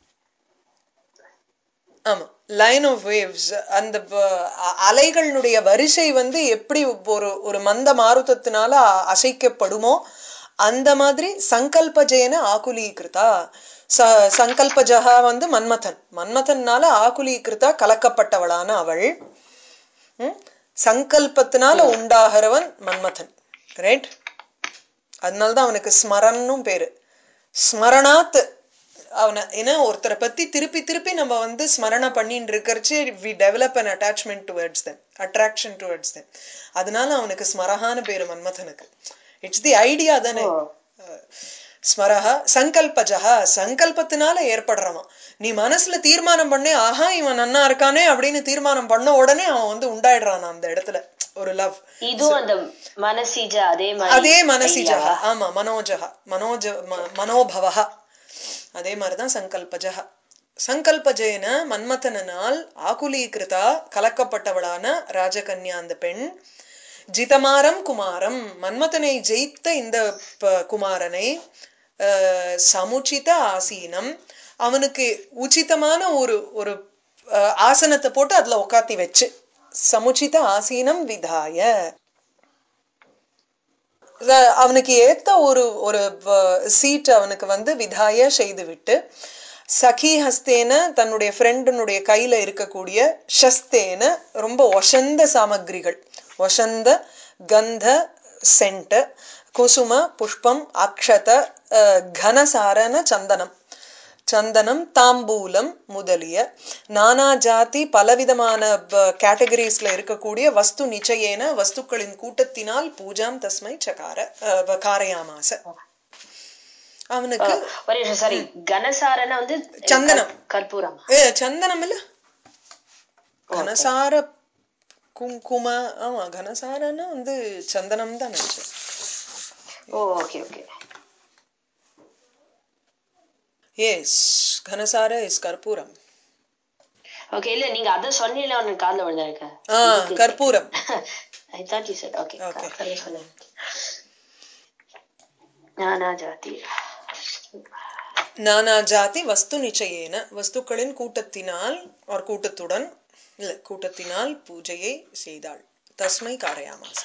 ஆமா லைன் ஆஃப் வேவ்ஸ் அந்த ப- அ- அலைகளினுடைய வரிசை வந்து எப்படி ஒரு ஒரு மந்த மாருதத்தினால அ- அசைக்கப்படுமோ அந்த மாதிரி சங்கல்பஜேன ஆகுலீகிருதா ச சங்கல்பஜகா வந்து மன்மதன் மன்மதன்னால ஆகுலீகிருதா கலக்கப்பட்டவளான அவள் ம்? சங்கல்பத்தினால உண்டாகிறவன் மன்மதன் ரைட் அதனாலதான் அவனுக்கு ஸ்மரன்னும் பேரு ஸ்மரணாத் அவனை ஏன்னா ஒருத்தரை பத்தி திருப்பி திருப்பி நம்ம வந்து ஸ்மரண பண்ணிட்டு இருக்கிறச்சு we develop an attachment towards them attraction towards them அதனால அவனுக்கு ஸ்மரஹான்னு பேரு மன்மதனுக்கு இட்ஸ் தி ஐடியா தானே ஸ்மரஹா சங்கல்பஜஹா சங்கல்பத்தினால ஏற்படுறவன் நீ மனசுல தீர்மானம் பண்ணி ஆஹா இவன் நன்னா இருக்கானே அப்படின்னு தீர்மானம் பண்ண உடனே அவன் வந்து உண்டாயிடுறான் அந்த இடத்துல ஒரு லவ் இதுவும் அந்த மனசிஜ அதே மாதிரி அதே மனசிஜா ஐடியாவா? ஆமா மனோஜஹா மனோஜ ம- மனோபவஹா அதே மாதிரிதான் சங்கல்பஜஹா சங்கல்பஜேன மன்மதனால் ஆகுலீகிருதா கலக்கப்பட்டவளான ராஜகன்யா அந்த பெண் ஜிதமாரம் குமாரம் மன்மதனை ஜெயித்த இந்த ப- குமாரனை அஹ், சமுச்சித ஆசீனம் அவனுக்கு உச்சிதமான ஒரு ஒரு அஹ், ஆசனத்தை போட்டு அதுல உட்காத்தி வச்சு சமுச்சித ஆசீனம் விதாய அஹ் அவனுக்கு ஏத்த ஒரு ஒரு சீட் அவனுக்கு வந்து விதாய செய்துவிட்டு சகி ஹஸ்தேன தன்னுடைய ஃப்ரெண்டினுடைய கையில இருக்கக்கூடிய ஷஸ்தேன ரொம்ப ஒசந்த சாமகிரிகள் ஒசந்த கந்த சென்ட் குசும புஷ்பம் அக்ஷத அஹ், கனசாரன சந்தனம் சந்தனம் தாம்பூலம் முதலிய நானா ஜாதி பலவிதமான கேட்டகரிஸ்ல இருக்கக்கூடிய வஸ்து நிச்சயேன வஸ்துக்களின் கூட்டத்தினால் பூஜாம் தஸ்மை சகார அஹ், காரயாமாச அவனுக்கு ஒரு நிமிஷம் சாரி கனசாரன வந்து சந்தனம். கற்- கற்பூரம் ஏ, சந்தனம் இல்ல கனசார குங்கும ஆமா கனசாரன்னா வந்து சந்தனம் தான் நினைச்சேன் ஓ ஓகே ஓகே எஸ் கனசார இஸ் கற்பூரம் ஓகே இல்ல நீங்க அத சொன்னீங்களா உனக்கு காதுல விழுந்த எனக்கு ஆ கற்பூரம் I thought you said okay Okay. நானா ஜாதி நானா ஜாதி வஸ்து நிச்சயேன வஸ்துக்களின் கூட்டத்தினால் ஒரு கூட்டத்துடன் இல்ல கூட்டத்தினால் பூஜையை செய்தாள் தஸ்மை காரயாமாச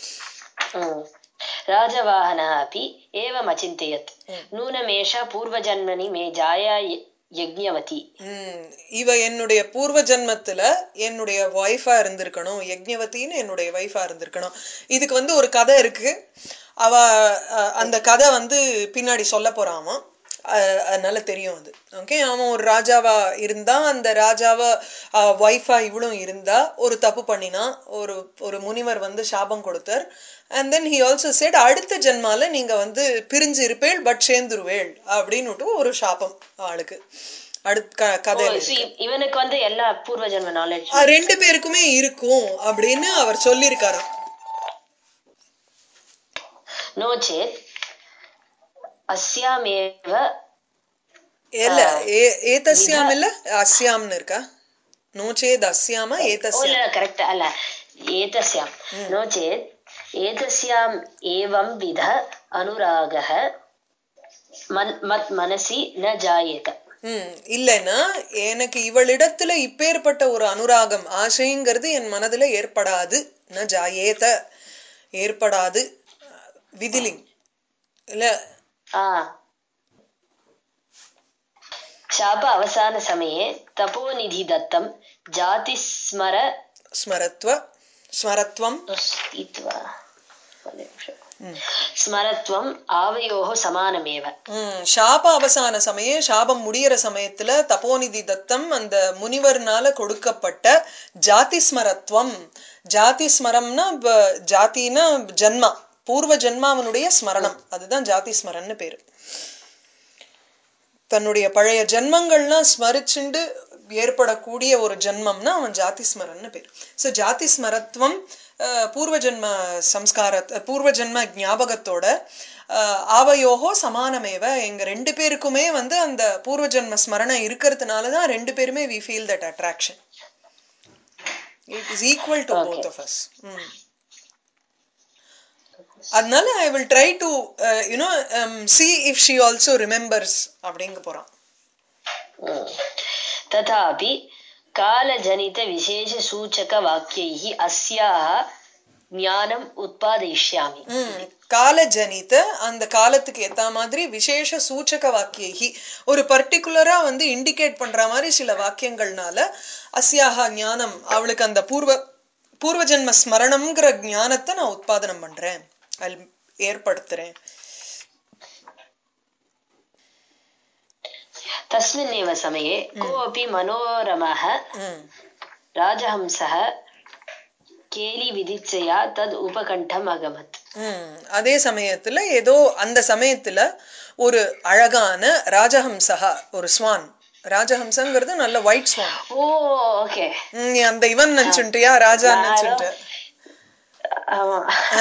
राजवाहनः अपि एवमचिन्तयत् नूनमेषा पूर्वजन्मनि मे जाया य- यज्ञवती உம் இவ என்னுடைய பூர்வ ஜன்மத்துல என்னுடைய ஒய்ஃபா இருந்திருக்கணும் யஜ்ஞவத்தின்னு என்னுடைய ஒய்ஃபா இருந்திருக்கணும் இதுக்கு வந்து ஒரு கதை இருக்கு அவ அஹ், அந்த கதை வந்து பின்னாடி சொல்ல போறான் அஹ், அதனால தெரியும் அது ஓகே அவன் ஒரு ராஜாவா இருந்தா அந்த ராஜாவா ஒய்ஃபா இவளும் இருந்தா ஒரு தப்பு பண்ணினா ஒரு ஒரு முனிவர் வந்து சாபம் கொடுத்தார் and then he also said அடுத்த ஜென்மால நீங்க வந்து பிரிஞ்சு இருப்பேள் பட் சேர்ந்துருவேள் அப்படின்னுட்டு ஒரு சாபம் ஆளுக்கு அடுத்த க- ஓ, கதையில see, இவனுக்கு வந்து எல்லா பூர்வ ஜென்ம நாலேஜ் அஹ் ரெண்டு பேருக்குமே இருக்கும் அப்படின்னு அவர் சொல்லியிருக்காராம் नो चेत् अस्यामेव இல்ல ஏ- ஏதஸ்யாம் இல்ல அஸ்யாம்னு இருக்கா நோச்சேத் அஸ்யாம ஓ ஏதஸ்யாம் இல்ல கரெக்ட் அல்ல ஏதஸ்யாம் नो चेत् एतस्याम् एवं विध अनुरागः मन् मत् मनसि न जायेत ம் இல்லைன்னா எனக்கு இவளிடத்துல இப்பேற்பட்ட ஒரு அனுராகம் ஆசைங்கிறது என் மனதுல ஏற்படாது ந ஜாயேத ஏற்படாது விதிலிங் இல்ல आ शाप अवसानसमये तपोनिधि दत्तं जातिस्मर ஸ்மரத்வ ஸ்மரத்வம் इत्वा स्मरत्वम् आवयोः समानमेव ம், சாப அவசான சமயே சாபம் முடியிற சமயத்துல தபோநிதி தத்தம் அந்த முனிவர்னால கொடுக்கப்பட்ட ஜாதி ஸ்மரத்வம் ஜாதி ஸ்மரம்னா வ- ஜாதினா ஜன்மா பூர்வ ஜன்மாவனுடைய ஸ்மரணம் அதுதான் ஜாதி ஸ்மரன்னு பேரு தன்னுடைய பழைய ஜென்மங்கள்லாம் ஸ்மரிச்சுண்டு ஏற்படக்கூடிய ஒரு ஜென்மம்னா அவன் ஜாதி ஸ்மரன்னு பேர் ஸோ ஜாதி ஸ்மரத்துவம் அஹ், பூர்வ ஜென்ம சம்ஸ்கார பூர்வ ஜென்ம ஞாபகத்தோட அஹ், ஆவயோகோ சமானமேவ எங்க ரெண்டு பேருக்குமே வந்து அந்த பூர்வ ஜென்ம ஸ்மரணம் இருக்கிறதுனால தான் ரெண்டு பேருமே we feel that attraction it is equal to both of us அதனால I will try to you know see if she also remembers அப்படிங்க போறான் तथापि कालजनितविशेषसूचकवाक्यैः अस्याः ज्ञानम् उत्पादयिष्यामि ம், கால ஜனித அந்த காலத்துக்கு ஏத்த மாதிரி விசேஷ சூச்சக வாக்கியகி ஒரு பர்டிகுலரா வந்து இண்டிகேட் பண்ற மாதிரி சில வாக்கியங்கள்னால அஸ்யாஹா ஞானம் அவளுக்கு அந்த பூர்வ பூர்வ ஜென்ம ஸ்மரணம்ங்கிற ஞானத்தை நான் உத்பாதனம் பண்றேன் I'll ஏற்படுத்துறேன் तस्मिन्नेव समये कोऽपि मनोरमः ம் राजहंसः केलिविदित्सया तद् उपकण्ठम् अगमत् ம் அதே சமயத்துல ஏதோ அந்த சமயத்துல ஒரு அழகான ராஜஹம்சகா ஒரு ஸ்வான் ராஜஹம்சங்கிறது நல்ல ஒயிட் ஸ்வான் ஓ ஓகே நீ அந்த இவன் நினைச்சுட்டியா ராஜா நான் நினைச்சுட்டு ஆமா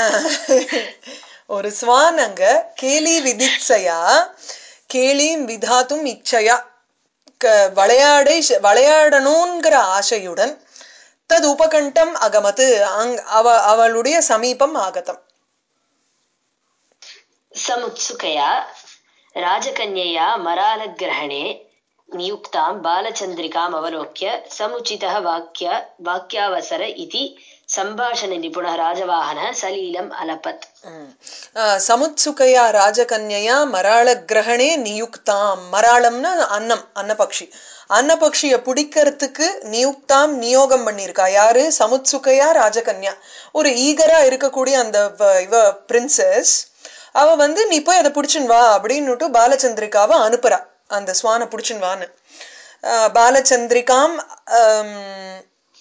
ஒரு ஸ்வான் அங்க கேலி விதிச்சையா கேலியும் விதாத்தும் இச்சையா க- விளையாடை விளையாடணுங்கிற ஆசையுடன் தது உபகண்டம் அகமது அங் அவ அவளுடைய சமீபம் ஆகதம் समुत्सुकया राजकन्यया मरालग्रहणे नियुक्तां बालचन्द्रिकाम् अवलोक्य समुचितः वाक्य वाक्यावसर इति सम्भाषणनिपुणः राजवाहनः सलीलम् अलपत् ம். ஆ, சமுத்சுகையா ராஜகன்யா மராள கிரகணே நியுக்தாம் மராளம்னா அன்னம் அன்னபக்ஷி அன்னபக்ஷிய பிடிக்கிறதுக்கு நியுக்தாம் நியோகம் பண்ணியிருக்கா யாரு சமுத்சுகையா ராஜகன்யா ஒரு ஈகரா இருக்கக்கூடிய அந்த வ- இவ பிரின்சஸ் அவ வந்து நீ போய் அதை பிடிச்சுன்னு வா அப்படின்னுட்டு பாலச்சந்திரிகாவை அனுப்புறா அந்த ஸ்வானை பிடிச்சுன்னு வான்னு ஆ, பாலச்சந்திரிகாம் ஆம்,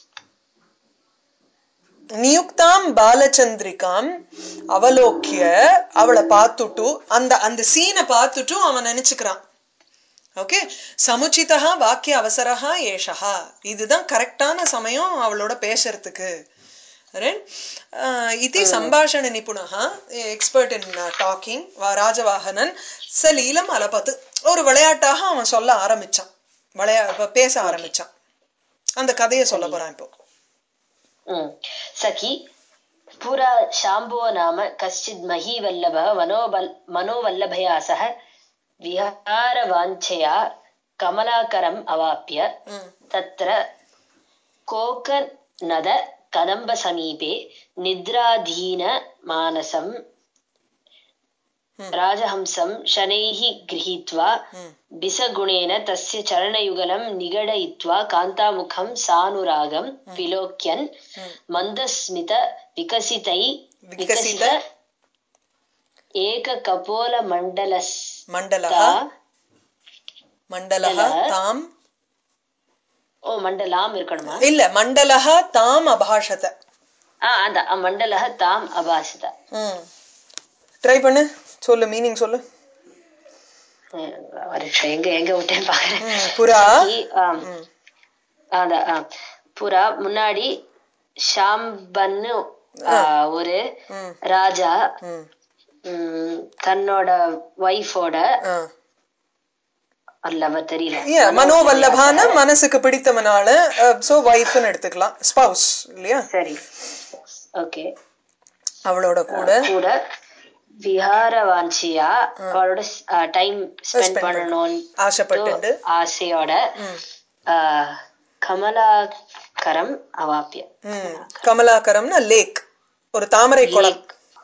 நியுக்தாம் பாலச்சந்திரிகாம் அவலோக்கிய அவளை பார்த்துட்டு அந்த அந்த சீனை பார்த்துட்டு அவன் நினைச்சுக்கிறான் ஓகே சமுச்சிதா வாக்கிய அவசரஹா ஏஷா இதுதான் கரெக்டான சமயம் அவளோட பேசுறதுக்கு Right? ஆஹ் இது சம்பாஷண நிபுணா எக்ஸ்பர்ட் இன் டாக்கிங் ராஜவாகனன் சலீலம் அலபத்து ஒரு விளையாட்டாக அவன் சொல்ல ஆரம்பிச்சான் விளையா இப்ப பேச ஆரம்பிச்சான் அந்த கதையை சொல்ல போறான் இப்போ Mm. सखि पुरा शाम्भो नाम कश्चित् महीवल्लभः मनोबल् मनोवल्लभया सह विहारवाञ्छया कमलाकरम् अवाप्य ம் तत्र कोकनद कदम्बसमीपे निद्राधीनमानसं राजहंसं शनैः गृहीत्वा बिसगुणेन तस्य चरणयुगलं निगडयित्वा कान्तामुखं सानुरागं विलोक्यन् मन्दस्मित विकसितै विकसित विकसित एककपोलमण्डलस् மண்டலः மண்டலः தாம் ஓ மண்டலாம் இருக்கணுமா இல்ல மண்டலः தாம் அபாஷத ஆ அந்த அ, மண்டலः தாம் அபாசித ம் ட்ரை பண்ணு சொல்லு மீனிங் சொல்லு ம், ஒரு நிமிஷம் எங்க எங்க விட்டேன்னு பாக்குறேன் ம், புறா சகி, ஆம். அதான் ஆ. புறா முன்னாடி ஷாம்பன்னு ஆ, ஒரு ம் ராஜா ம் ம், தன்னோட ஒய்ஃபோட ஆ ஒரு லவர் தெரியல Yeah, மனோவல்லபான மனசுக்கு பிடித்தவனால சோ ஒய்ஃப்னு எடுத்துக்கலாம் ஸ்பவுஸ் இல்லையா சரி ஓகே அவளோட கூட கூட விஹாரவாஞ்சியா அவளோட டைம் ஸ்பெண்ட் பண்ணணும்னு ஆசைப்பட்டுண்டு ஆசையோட ஆஹ், கமலாகரம் அவாப்பிய ம், கமலாகரம்னா லேக் ஒரு தாமரை குளம்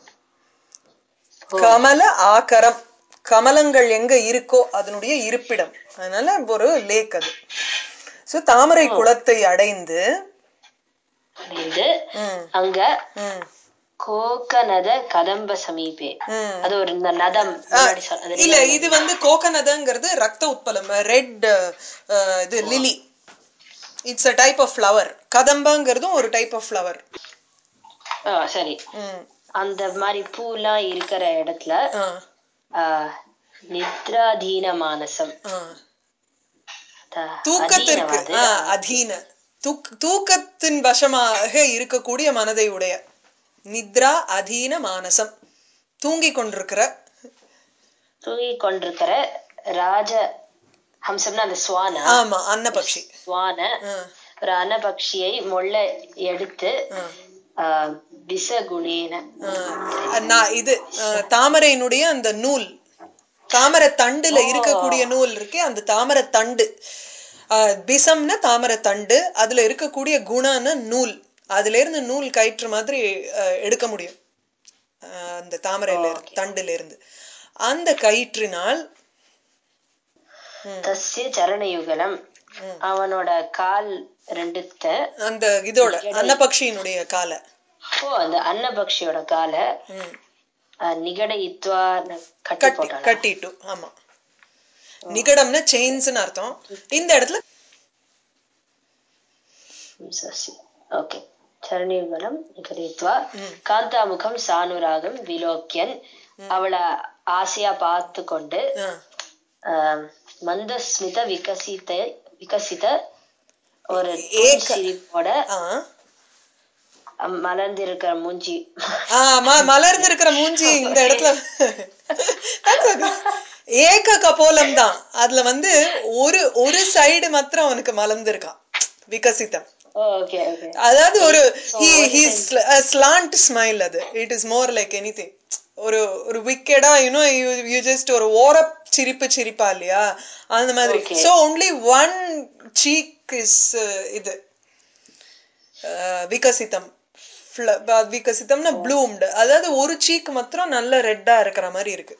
கமல ஆகரம் கமலங்கள் எங்க இருக்கோ அதனுடைய இருப்பிடம் அதனால ஒரு லேக் அது சோ தாமரை குளத்தை அடைந்து அடைந்து ம், அங்க ம், கோகனத கதம்ப சமீபே ம். அது ஒரு இந்த நதம் முன்னாடி சொன்ன- அது இல்ல இது வந்து கோகனதங்கிறது ரத்த உட்பலம் ரெட் இது lily it's a type of flower கதம்பங்கிறதும் ஒரு டைப் ஆஃப் ஃப்ளவர் ஆ, சரி அந்த மாதிரி பூலாம் இருக்கிற இடத்துல ஆஹ், நித்ராதீன மானசம் த- தூக்கத்திற்கு அதீனவாது. ஆ, அதீன தூக்- தூக்கத்தின் வசமாக இருக்கக்கூடிய மனதை உடைய நித்ரா அதீன மானசம் தூங்கிக் கொண்டிருக்கிற தூங்கிக் கொண்டிருக்கிற ராஜ ஹம்சம்னா அந்த சுவான ஆமா அன்னபக்ஷி சுவான ஆ, ஒரு அன்னபக்ஷியை மொள்ள எடுத்து ஆஹ், விசகுணேன ஆ, நான் இது ஆ, தாமரையினுடைய அந்த நூல் தாமரை தண்டுல இருக்கக்கூடிய நூல் இருக்கே அந்த தாமரை தண்டு ஆ, பிசம்னா தாமரை தண்டு அதுல இருக்கக்கூடிய குணம்னா நூல் அதுல இருந்து நூல் கயிற்று மாதிரி ஆ, எடுக்க முடியும் ஆ, அந்த தாமரையில இருந்து தண்டுல இருந்து அந்த கயிற்றினால் தஸ்ய சரணயுகலம் அவனோட கால் ரெண்டுத்த அந்த இதோட அன்னபக்ஷியினுடைய காலை ஓ அந்த அன்னபக்ஷியோட காலை ம், ஆஹ், நிகடயித்வா கட்டி கட்டி போட்டாளா கட்டிட்டு ஆமா நிகடம்னா செயின்ஸ்னு அர்த்தம் இந்த இடத்துல ஓகே சரணியுகலம் நிகடயித்வா காந்தாமுகம் சானுராகம் விலோக்கியன் அவளை ஆசையா பார்த்து கொண்டு ஆ, ஆஹ், மந்தஸ்மித விகசித விகசித ஒரு ஏக- சிரிப்போட ஆ. அஹ், மலர்ந்திருக்கிற மூஞ்சி ஆ, ம- மலர்ந்திருக்கிற மூஞ்சி இந்த இடத்துல That's okay. ஏக கபோலம் தான் அதுல வந்து ஒரு ஒரு சைடு மாத்திரம் அவனுக்கு மலர்ந்திருக்கான் விகசிதம் ஓகே ஓகே அதாவது ஒரு So, he what is he's slant smile அது it is more like anything ஒரு ஒரு விக்கெடா யூனோ யூ யூ ஜஸ்ட் ஒரு ஓர சிரிப்பு சிரிப்பா இல்லையா அந்த மாதிரி Okay. So only one cheek is இது அஹ், விகசிதம் Fl- ப- விகசிதம்னா ப்ளூம்டு அதாவது ஒரு சீக் மாத்திரம் நல்ல ரெட்டா இருக்கிற மாதிரி இருக்கு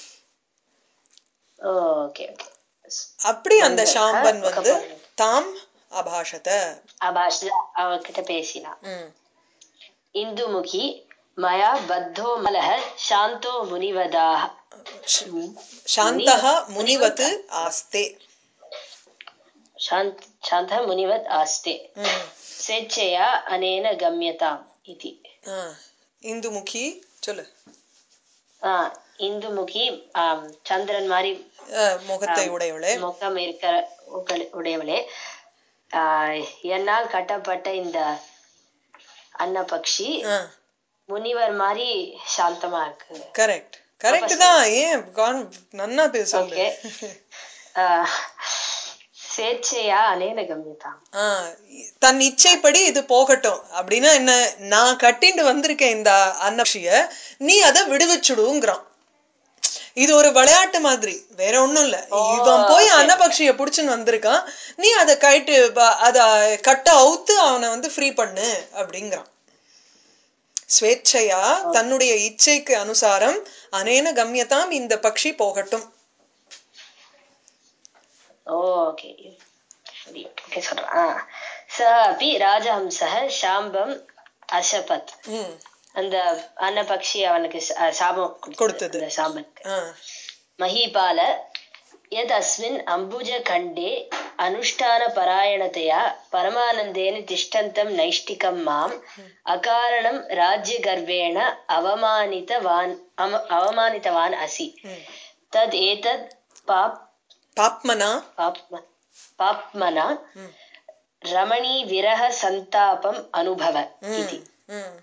ஓகே ஓகே அப்படி அந்த அந்த ஷாம்பன் ஒரு வந்து couple. தாம் அபாஷத அபாஷ் அவகிட்ட பேசினா ம். இந்துமுகி மயா பத்தோ மலஹ சாந்தோ முனிவதாக சாந்தः முனிவத் ஆஸ்தே சாந்த் சாந்த முனிவத் ஆஸ்தே ம். ஸ்வேச்சையா அனேன கம்யதாம் இதி ஆ. இந்துமுகி சொல்லு ஆ, இந்துமுகி ஆம், சந்திரன் மாதிரி ஆ, முகத்தை உடையவளே முகம் இருக்கிற உக்கள்- உடையவளே ஆஹ், என்னால் கட்டப்பட்ட இந்த அன்னபக்ஷி ஆ முனிவர் மாதிரி சாந்தமா இருக்கு கரெக்ட் கரெக்ட் தான் ஏன் கான்- நன்னா பேசு ஓகே ஸ்வேச்சையா அனேன கம்யதாம் ஆ, தன் இச்சைப்படி இது போகட்டும் அப்படின்னா என்ன நான் கட்டிண்டு வந்திருக்கேன் இந்த அன்னபக்ஷிய நீ அதை விடுவிச்சுடுங்கிறான் இது ஒரு விளையாட்டு மாதிரி வேற ஒண்ணும் இல்ல இவன் போய் அன்னபக்ஷிய புடிச்சுன்னு வந்திருக்கான் நீ அதை கைட்டு ப- அத கட்ட அவுத்து அவனை வந்து ஃப்ரீ பண்ணு அப்படிங்கிறான் ஸ்வேச்சையா தன்னுடைய இச்சைக்கு அனுசாரம் அனேன கம்யதாம் இந்த பக்ஷி போகட்டும் ஓகே ஓகே சொல்றேன் ச அப்பி ராஜஹம்சः சாம்பம் அசபத் ம் அந்த அன்னபக்ஷி அவனுக்கு ச- சாபம் கொடுத்தது. கொடுத்தது அந்த சாம்பனுக்கு ஆ மஹீபால यद् अस्मिन् अम्बुजखण्डे अनुष्ठानपरायणतया परमानन्देन तिष्ठन्तं नैष्टिकं माम् अकारणं राज्यगर्वेण अवमानितवान् अम- अवमानितवान् असि तद् एतत् पाप् பாப்மனா पाप्म पाप्मना रमणी विरह सन्तापम् अनुभव इति ம்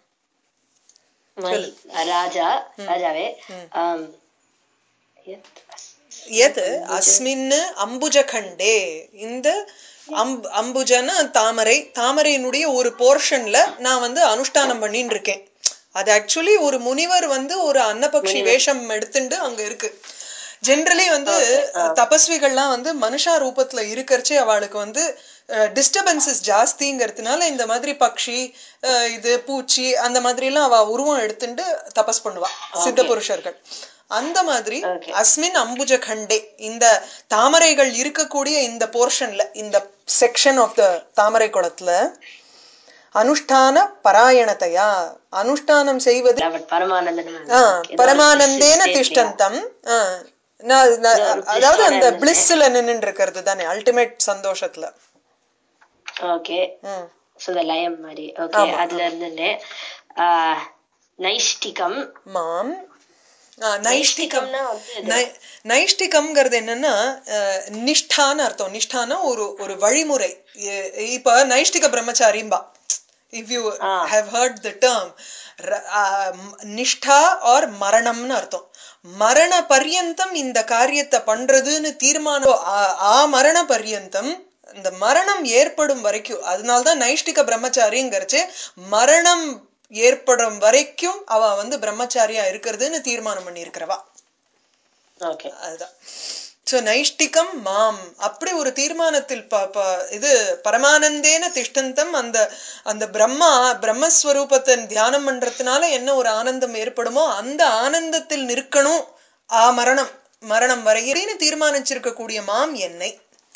महि- राजा राजावे आम्, यत् எது அஸ்மின் அம்புஜகண்டே இந்த அம்பு அம்புஜன தாமரை தாமரையினுடைய ஒரு போர்ஷன்ல நான் வந்து அனுஷ்டானம் பண்ணிட்டு இருக்கேன் அது ஆக்சுவலி ஒரு முனிவர் வந்து ஒரு அன்னபக்ஷி வேஷம் எடுத்துட்டு அங்க இருக்கு ஜென்ரலி வந்து தபஸ்விகள்லாம் வந்து மனுஷா ரூபத்துல இருக்கறச்சே அவளுக்கு வந்து டிஸ்டர்பன்சஸ் ஜாஸ்திங்கிறதுனால இந்த மாதிரி பக்ஷி அஹ், இது பூச்சி அந்த மாதிரி எல்லாம் அவ உருவம் எடுத்துட்டு தபஸ் பண்ணுவா சித்த புருஷர்கள் அந்த மாதிரி Okay. அஸ்மின் அம்புஜ கண்டே இந்த தாமரைகள் இருக்கக்கூடிய இந்த போர்ஷன்ல இந்த செக்ஷன் ஆஃப் த தாமரை குளத்துல அனுஷ்டான பராயணத்தையா அனுஷ்டானம் செய்வது பட் பரமானந்தன் ஆ, பரமானந்தேன திஷ்டந்தம் ஆ, நான் நான் அதாவது அந்த பிளிஸ்ல நின்னு இருக்கிறது தானே அல்டிமேட் சந்தோஷத்துல ஓகே ம் சோ த லயம் மாதிரி ஓகே அதுல இருந்து ஆஹ், நைஷ்டிகம் மாம் ஆ, நைஷ்டிகம் நைஷ்டிகம்னா வந்து நை- நைஷ்டிகம்ங்கிறது என்னன்னா அஹ், நிஷ்டான்னு அர்த்தம் நிஷ்டான ஒரு ஒரு வழிமுறை இ- இப்ப நைஷ்டிக பிரம்மச்சாரிம்பா if you have heard the term நிஷ்டா ஆர் மரணம்னு அர்த்தம் மரண பர்யந்தம் இந்த காரியத்தை பண்றதுன்னு தீர்மானம் ஆ- ஆ மரண பர்யந்தம் இந்த மரணம் ஏற்படும் வரைக்கும் அதனால்தான் நைஷ்டிக பிரம்மச்சாரிங்கிறச்சு மரணம் ஏற்படும் வரைக்கும் அவ வந்து பிரம்மச்சாரியா இருக்கிறதுன்னு தீர்மானம் பண்ணியிருக்கிறவா ஓகே அதுதான் சோ நைஷ்டிகம் மாம் அப்படி ஒரு தீர்மானத்தில் ப ப- இது பரமானந்தேன திஷ்டந்தம் அந்த அந்த பிரம்மா பிரம்மஸ்வரூபத்தை தியானம் பண்றதுனால என்ன ஒரு ஆனந்தம் ஏற்படுமோ அந்த ஆனந்தத்தில் நிற்கணும் ஆ மரணம் மரணம் வரையின்னு தீர்மானிச்சிருக்கக்கூடிய மாம் என்னை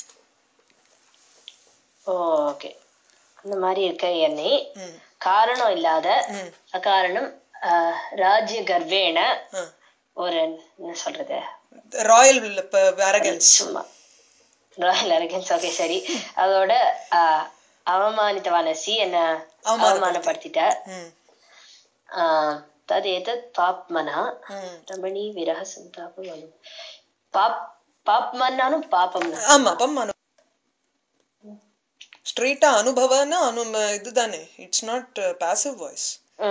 ஓகே இந்த மாதிரி இருக்க எண்ணெய் ம், காரணம் இல்லாத ம், அகாரணம் ஆஹ், ராஜ்ய கர்வேண ஆ. ஒரு என்ன சொல்றது ராயல் அரகன்ஸ் சும்மா ராயல் அரகன்ஸ் ஓகே சரி அதோட ஆஹ், அவமானித்த வனசி என்ன அவமானப்படுத்திட்ட ம் ஆஹ், தத் ஏதத் பாப்மனா ம் ரமணி விரக சந்தாபம் அனு பாப் பாப்மன்னாலும் பாப்பம் ஆமா அப்பம் அனு ஸ்ட்ரெயிட்டா அனுபவம்னா அனு இதுதானே இட்ஸ் நாட் பாசிவ் வாய்ஸ்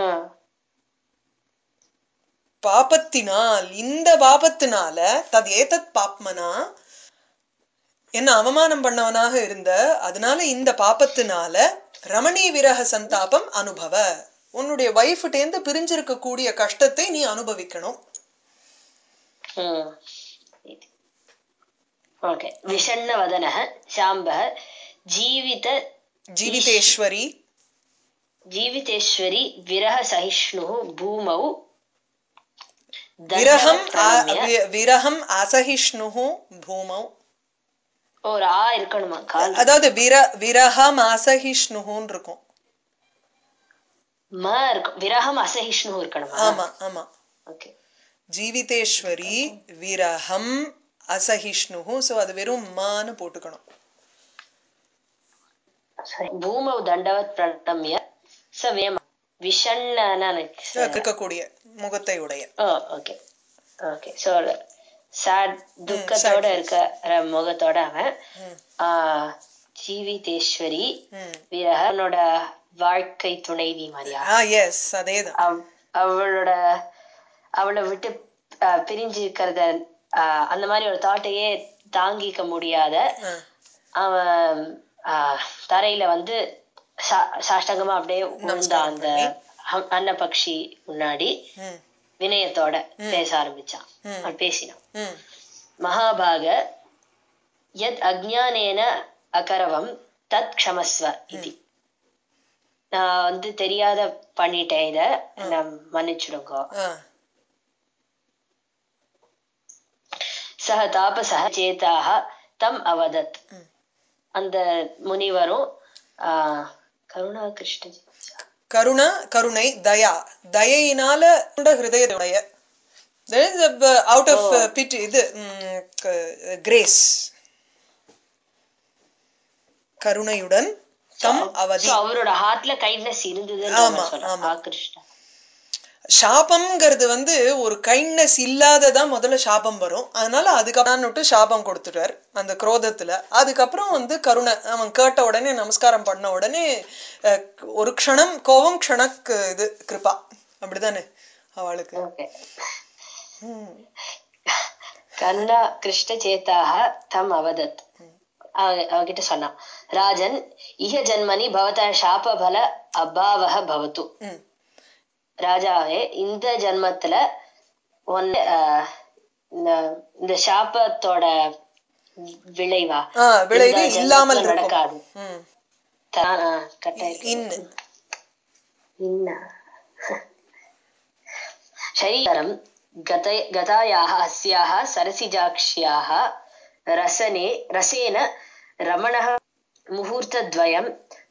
பாபத்தினால் இந்த பாபத்தினால தது ஏதத் பாப்மனா என்ன அவமானம் பண்ணவனாக இருந்த அதனால இந்த பாபத்தினால ரமணி விரக சந்தாபம் அனுபவ உன்னுடைய ஒய்ஃப்டேந்து பிரிஞ்சிருக்க கூடிய கஷ்டத்தை நீ அனுபவிக்கணும் ஓகே விஷண்ண வதன சாம்ப ஜீவித ஜீவிதேஸ்வரி ஜீவிதேஸ்வரி விரக சகிஷ்ணு பூமௌ விரகம் தண்டவத் ஆ- பிரணம்ய. வி- விரகம் அசகிஷ்ணு பூமௌ ஒரு ஆ இருக்கணுமா கால் அதாவது விர விரகம் அசகிஷ்ணுன்னு இருக்கும் ம இருக்கும் விரகம் அசகிஷ்ணு இருக்கணுமா ஆமா ஆமா ஓகே ஜீவிதேஸ்வரி விரகம் அசகிஷ்ணு சோ அது வெறும் மான்னு போட்டுக்கணும் பூமௌ தண்டவத் பிரணம்ய ச வேம விஷண்ண இருக்கக்கூடிய முகத்தை உடைய oh okay okay so sad துக்கத்தோட இருக்கிற முகத்தோட அவன் ஆ, ஜீவிதேஸ்வரி ம் விரகனோட வாழ்க்கை துணைவி மாதிரியா ஆ எஸ் அதேதான் அவ்- அவளோட அவளை விட்டு ஆ, பிரிஞ்சு இருக்கிறத ஆ, அந்த மாதிரி ஒரு தாட்டையே தாங்கிக்க முடியாத ஆ, அவன் ஆ, தரையில வந்து சா- சாஷ்டாங்கமா அப்படியே விழுந்தான் அந்த அ- அன்னபக்ஷி முன்னாடி ம் வினயத்தோட பேச ஆரம்பிச்சான் அவன் பேசினான் ம் மகாபாக யத் அஜ்ஞானேன அகரவம் தத் க்ஷமஸ்வ இது நான் வந்து தெரியாத பண்ணிட்டேன் இத என்ன மன்னிச்சிடுங்க ஆ சக தாபசக சேதாக தம் அவதத் ம். அந்த முனிவரும் ஆஹ், கருணா கிருஷ்ணஜி கருணா கருணை தயா தயையினால கொண்ட ஹிருதயத்துடைய அவுட் ஆஃப் பிட் இது கிரேஸ் கருணையுடன் தம் அவதி So, அவரோட ஹார்ட்ல கைண்ட்னஸ் இருந்ததுன்னு ஆமா, நம்ம சொல்றோம் ஆமா. ஆ கிருஷ்ணா சாபம்ங்கிறது வந்து ஒரு கைண்ட்னஸ் இல்லாததான் முதல்ல சாபம் வரும் அதனால அதுக்கப்புறம் விட்டு சாபம் கொடுத்துட்டார் அந்த குரோதத்துல அதுக்கப்புறம் வந்து கருணை அவன் கேட்ட உடனே நமஸ்காரம் பண்ண உடனே அஹ், ஒரு க்ஷணம் கோபம் க்ஷணக்கு இது கிருபா அப்படிதானே அவளுக்கு ஓகே ம். கர்ணா கிருஷ்ணச்சேதாக தம் அவதத் அவ- அவகிட்ட சொன்னான் ராஜன் இஹ ஜன்மனி பவத சாபபல அபாவக பவத்து ம் ராஜாவே இந்த ஜன்மத்துல ஒன்னு ஆஹ், இந்த- இந்த சாபத்தோட விளைவா ஆ விளைவு இந்த இல்லாமல் ஜென்மத்துல இருக்கும் நடக்காது ம் தான், ஆ, correct ஆ இருக்கு. இன் इन्न शरीरं गत गतायाः अस्याः सरसिजाक्ष्याः रसने रसेन रमणः मुहूर्तद्वयं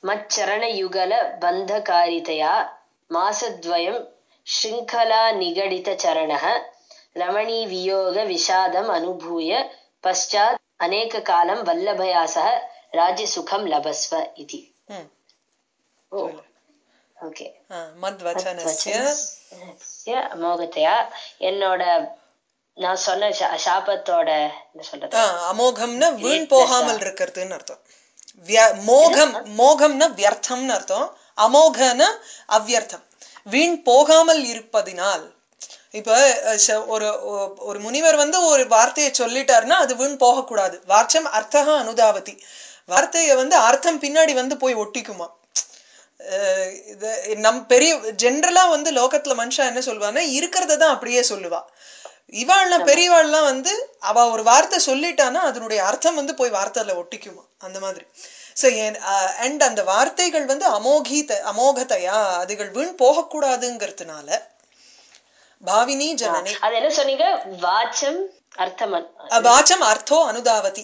मच्चरणयुगलबन्धकारितया मासद्वयं शृङ्खलानिगडितचरणः रमणीवियोगविषादम् अनुभूय पश्चात् अनेककालं वल्लभया सह राज्यसुखं लभस्व इति ம் ओ சொல்லு. ओके ஆ, மத்வச்சனஸ்ய வச்சனஸ்ய அமோகத்தையா என்னோட நான் சொன்ன சா- சாபத்தோட என்ன சொல்றது ஆ, அமோகம்னா வீண் Greatness-ஆ. போகாமல் இருக்கிறதுன்னு அர்த்தம் விய- மோகம் மோகம்னா வியர்த்தம்னு அர்த்தம் அமோகன அவ்யர்த்தம் வீண் போகாமல் இருப்பதினால் இப்ப அஹ், ச- ஒரு ஒ- ஒரு முனிவர் வந்து ஒரு வார்த்தையை சொல்லிட்டாருன்னா அது வீண் போகக்கூடாது வார்ச்சம் அர்த்தக அனுதாவதி வார்த்தையை வந்து அர்த்தம் பின்னாடி வந்து போய் ஒட்டிக்குமா அஹ் இது நம் பெரிய ஜென்ரலா வந்து லோகத்துல மனுஷன் என்ன சொல்லுவான்னா இருக்கிறத தான் அப்படியே சொல்லுவா இவாள்லாம் பெரியவாள்லாம் வந்து அவ ஒரு வார்த்தை சொல்லிட்டான்னா அதனுடைய அர்த்தம் வந்து போய் வார்த்தையில ஒட்டிக்குமா அந்த மாதிரி ஸோ அண்ட் அந்த வார்த்தைகள் வந்து அமோகீத அமோகத்தையா அதுகள் வீண் போகக்கூடாதுங்கிறதுனால பாவினி ஜனனி அது என்ன சொன்னீங்க வாச்சம் அர்த்தமன் வாச்சம் அர்த்தோ அனுதாவதி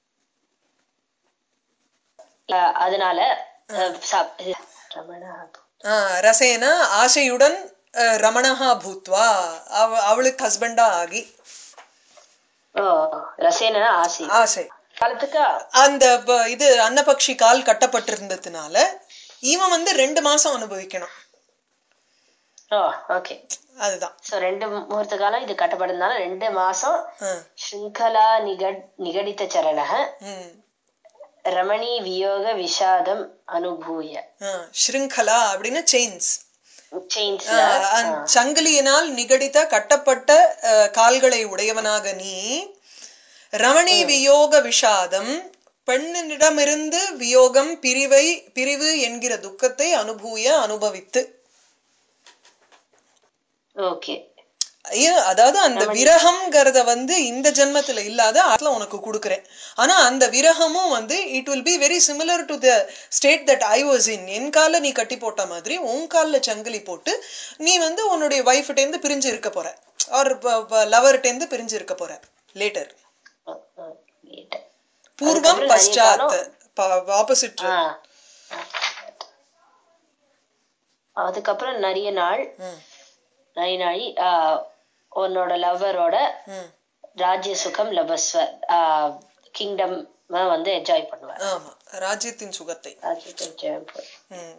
அஹ், அதனால அஹ், சா- ரமணா. ஆ, ரசேன ஆசையுடன் அஹ், ரமணஹா பூத்வா அவ அவளுக்கு ஹஸ்பண்டா ஆகி ஓ ரசேனா ஆசை ஆசை காலத்துக்கு அந்த ப- இது அன்னபக்ஷி கால் கட்டப்பட்டிருந்ததுனால இவன் வந்து ரெண்டு மாசம் அனுபவிக்கணும் ஓ ஓகே அதுதான் சோ ரெண்டு முகூர்த்த காலம் இது கட்டப்படுறதுனால ரெண்டு மாசம் ஆ, ஸ்ருங்கலா நிகட் நிகடித்த சரணக ம். ரமணி வியோக விஷாதம் அனுபூய ஆ, ஸ்ருங்கலா அப்படின்னு செயின்ஸ் செயின்ஸ்ல சங்கிலியினால் நிகடித்த கட்டப்பட்ட அஹ், கால்களை உடையவனாக நீ ரமணி வியோக விஷாதம் பெண்ணிடமிருந்து வியோகம் பிரிவை பிரிவு என்கிற துக்கத்தை அனுபூய அனுபவித்து ஓகே ஐயோ, அதாவது அந்த விரகம்ங்கிறத வந்து இந்த ஜென்மத்துல இல்லாத அதுல உனக்கு கொடுக்குறேன் ஆனா அந்த விரகமும் வந்து it will be very similar to the state that I was in என் கால்ல நீ கட்டி போட்ட மாதிரி உன் கால்ல சங்கிலி போட்டு நீ வந்து உன்னுடைய ஒய்ஃப்கிட்ட இருந்து பிரிஞ்சு இருக்க போற ஆர் லவர்கிட்ட இருந்து பிரிஞ்சு இருக்க போற லேட்டர் பூர்வம் பశ్చాத் ஆப்போசிட் அதுக்கப்புறம் நிறைய நாள் நிறைய நாளி ஆஹ், உன்னோட லவ்வரோட ராஜ்ய சுகம் லபஸ்வ கிங்டம் வந்து என்ஜாய் பண்ணுவார் ஆமா ராஜ்யத்தின் சுகத்தை ராஜ்யத்தை enjoy பண்ணுவார். ம்.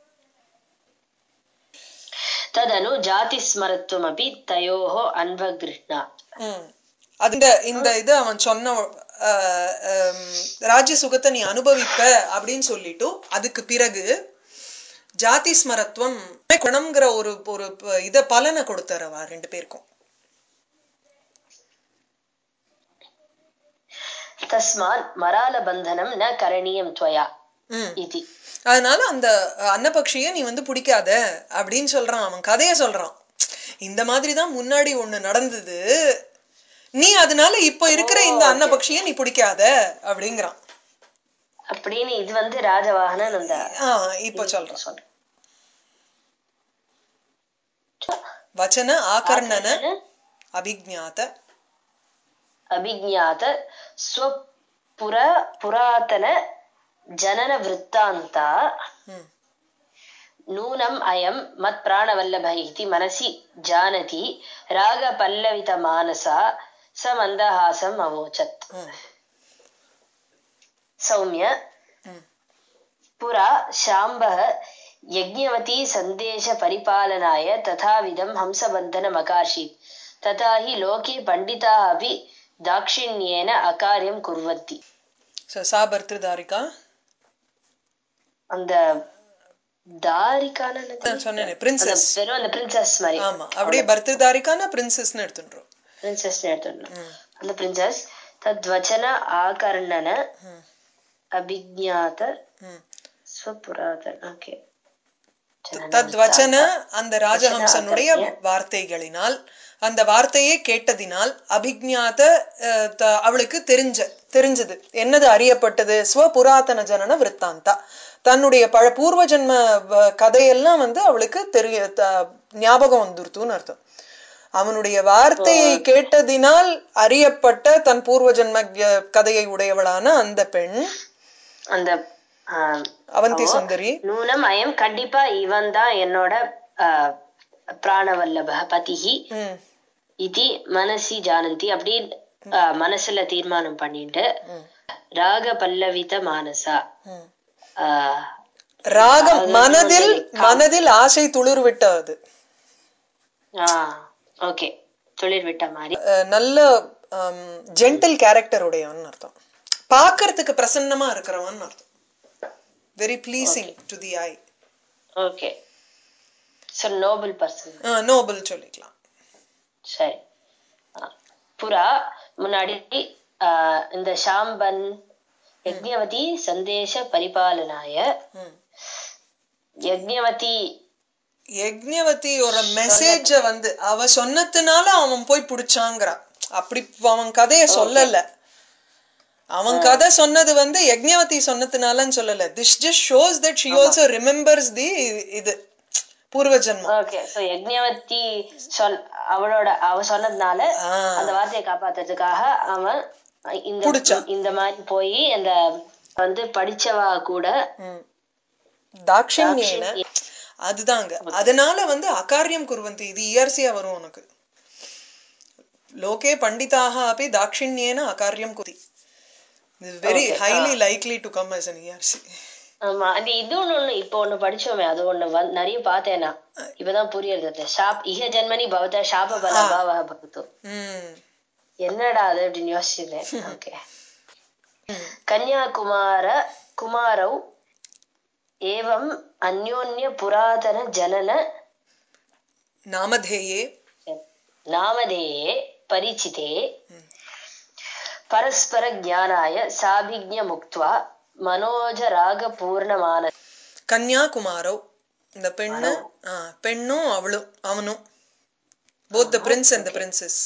ததனு ஜாதி ஸ்மரத்துவமபி தயோஹோ அன்வகிருஷ்ணா ம். அது இந்த இந்த இது அவன் சொன்ன அஹ், ஹம், ராஜ்ய சுகத்தை நீ அனுபவிப்ப அப்படின்னு சொல்லிட்டு அதுக்கு பிறகு ஜாதி ஸ்மரத்துவம் குணம்ங்கிற ஒரு ஒரு ப- இத பலனை கொடுத்தாரவா ரெண்டு பேருக்கும் தஸ்மாத் மரால பந்தனம் ந கரணீயம் துவயா ம். இதி அதனால அந்த அன்னபக்ஷிய நீ வந்து பிடிக்காத அப்படின்னு சொல்றான் அவன் கதைய சொல்றான் இந்த மாதிரி தான் முன்னாடி ஒண்ணு நடந்தது நீ அதனால இப்ப இருக்கிற இந்த அன்னபக்ஷிய நீ பிடிக்காத அப்படிங்கிறான் அப்படின்னு இது வந்து ராஜவாகனன் அந்த ஆ இப்ப சொல்றான் சொல்றேன் வச்சன ஆகர்ணன அபிஜாத ಅಭಿಜ್ಞಾತ ಸ್ವಪುರ ಪುರಾತನ ಜನನ ವೃತ್ತಾಂತ ம். ನೂನಂ ಅಯಂ ಮತ್ ಪ್ರಾಣವಲ್ಲಭ ಇತಿ ಮನಸಿ ಜಾನತಿ ರಾಗ ಪಲ್ಲವಿತ ಮಾನಸ ಸ ಮಂದಹಾಸಂ ಅವೋಚತ್ ம். ಸೌಮ್ಯ ம். ಪುರ ಶಾಂಬಃ ಯಜ್ಞವತಿ ಸಂದೇಶ ಪರಿಪಾಲನಾಯ ತಥಾವಿಧಂ ಹಂಸಬಂಧನಮಕಾರ್ಷೀತ್ ತಥಾ ಹಿ ಲೋಕೆ ಪಂಡಿತಾಃ ಅಪಿ ದಾಕ್ಷಿಣ್ಯೇನ ಅಕಾರ್ಯಂ ಕುರ್ವಂತಿ So, சா பர்திருதாரிகா அந்த தாரிக்கான என்னது? நான் சொன்னேனே அந்த பிரின்சஸ் வெறும் அந்த பிரின்சஸ் மாதிரி ஆமா அப்படியே பர்திருதாரிகான பிரின்சஸ்னு எடுத்துன்றோம் பிரின்சஸ் எடுத்துடணும் அந்த பிரின்சஸ் தத்வச்சன ஆகர்ணன அபிஜாத ம். ஸ்வபுராதன் ஓகே தத்வச்சன அந்த ராஜஹம்சனுடைய வார்த்தைகளினால் அந்த வார்த்தையை கேட்டதினால் அபிஜாத அஹ், த- அவளுக்கு தெரிஞ்ச தெரிஞ்சது என்னது அறியப்பட்டது ஸ்வபுராதன ஜனன விற்த்தாந்தா தன்னுடைய பழ பூர்வ ஜென்ம வ- கதையெல்லாம் வந்து அவளுக்கு தெரிய த- ஞாபகம் வந்துருத்துன்னு அர்த்தம் அவனுடைய வார்த்தையை கேட்டதினால் அறியப்பட்ட தன் பூர்வ ஜென்ம க- கதையை உடையவளான அந்த பெண் அந்த ஆஹ், அவந்தி சுந்தரி நூனம் அயம் கண்டிப்பா இவன் தான் என்னோட ஆஹ், பிராணவல்லப பதிஹி ம் இது மனசி ஜானந்தி அப்படி ஆஹ், மனசுல தீர்மானம் பண்ணிட்டு ராக பல்லவித மானசா ம் ஆஹ், ராகம் மனதில் மனதில் ஆசை துளிர் விட்டது ஆஹ், ஓகே தொழில் விட்ட மாதிரி அஹ் நல்ல ஜென்டில் கேரக்டர் உடையவன் அர்த்தம் பார்க்கறதுக்கு பிரசன்னமா இருக்கிறவன் அர்த்தம் very pleasing to the eye okay so noble person noble சொல்லிக்கலாம் சரி ஆ. புறா முன்னாடி ஆஹ், இந்த ஷாம்பன் யஜ்ஞவதி சந்தேஷ பரிபாலனாய ம். யஜ்ஞவதி யஜ்ஞவதி ஒரு மெசேஜ வந்து அவ சொன்னதுனால அவன் போய் புடிச்சாங்கிறா அப்படி அவன் கதைய சொல்லல அவன் கதை சொன்னது வந்து யஜ்ஞவதி சொன்னதுனாலன்னு சொல்லல this just shows that she also remembers the இது பூர்வ ஜென்மம் ஓகே சோ யஜ்ஞவதி சொல் அவளோட அவ சொன்னதுனால ஆ. அந்த வார்த்தையை காப்பாத்துறதுக்காக அவன் இந்த புடிச்சான். இந்த மாதிரி போய் அந்த வந்து படிச்சவா கூட ம். தாட்சிண்யேன அதுதாங்க அதனால வந்து அகாரியம் குருவந்தி இது இயர்சியா வரும் உனக்கு லோகே பண்டிதாக அப்படி தாட்சிண்யேன அகாரியம் குதி very Okay, highly likely to come as an இயர்சி ஆமா அந்த இது ஒண்ணு ஒண்ணு இப்போ ஒண்ணு படிச்சோமே அது ஒண்ணு வந்து நிறைய பார்த்தேன் நான் இப்பதான் புரியுது அது ஷாப் இஹ ஜென்மனி பவத சாப பல அபாவக பகுத்து ம் என்னடா அது அப்படின்னு யோசிச்சிருந்தேன் ஓகே கன்யாகுமார குமாரௌ ஏவம் அந்யோன்ய புராதன ஜனன நாமதேயே நாமதேயே பரிச்சிதே பரஸ்பர ஜானாய சாபிஜ்ஞ முக்த்வா மனோஜ ராக பூர்ணமான கன்யாகுமாரோ இந்த பெண்ணு ஆ, பெண்ணும் அவளும் அவனும் both the prince and the princess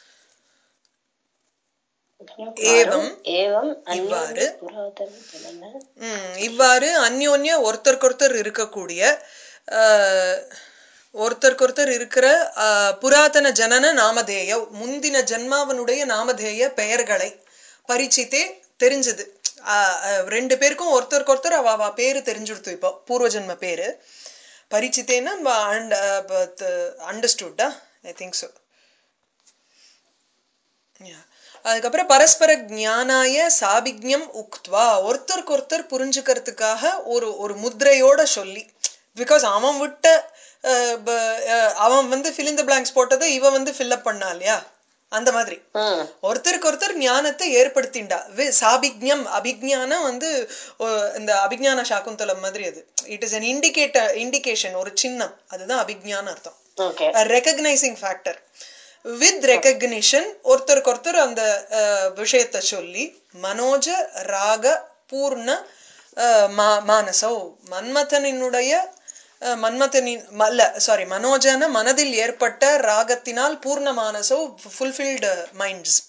ஏவம் ஏவம் இவ்வாறு அந்யோன்ய புராதன ஜனன ம், இவ்வாறு அந்யோன்ய ஒருத்தருக்கொருத்தர் இருக்கக்கூடிய ஆஹ், ஒருத்தருக்கொருத்தர் இருக்கிற ஆஹ், புராதன ஜனன நாமதேய முந்தின ஜன்மாவனுடைய நாமதேய பெயர்களை பரிச்சித்தே தெரிஞ்சது ஆஹ், ஆஹ், ரெண்டு பேருக்கும் ஒருத்தருக்கொருத்தர் அவ அவ பேரு தெரிஞ்சுடுத்து இப்போ பூர்வ ஜென்ம பேரு பரிச்சித்தேன்னா அண்டர்ஸ்டுட்டா ஐ திங்க் ஸோ Yeah. அதுக்கப்புறம் பரஸ்பர ஞானாய சாபிக்ஞம் உக்த்வா ஒருத்தருக்கு ஒருத்தர் புரிஞ்சுக்கிறதுக்காக ஒரு ஒரு முத்திரையோட சொல்லி பிகாஸ் அவன் விட்ட அஹ், ப- அஹ், அவன் வந்து fill in the blanks போட்டதை இவ வந்து fill up பண்ணா இல்லையா அந்த மாதிரி ம் ஒருத்தருக்கு ஒருத்தர் ஞானத்தை ஏற்படுத்திண்டா வி- சாபிக்ஞம் அபிஜானம் வந்து ஒ- இந்த அபிஜான சாக்குந்தலம் மாதிரி அது இட் இஸ் அன் இண்டிகேட்ட இண்டிகேஷன் ஒரு சின்னம் அதுதான் அபிஜான அர்த்தம் okay recognising factor with recognition ஒருத்தருக்கு ஒருத்தர் அந்த அஹ், விஷயத்தை சொல்லி மனோஜ ராக பூர்ண அஹ், மா- மானசோ மன்மதனினுடைய அஹ், மன்மதனின் அல்ல சாரி மனோஜன மனதில் ஏற்பட்ட ராகத்தினால் பூர்ண மானசோ ஃபுல்ஃபில்டு மைண்ட்ஸ்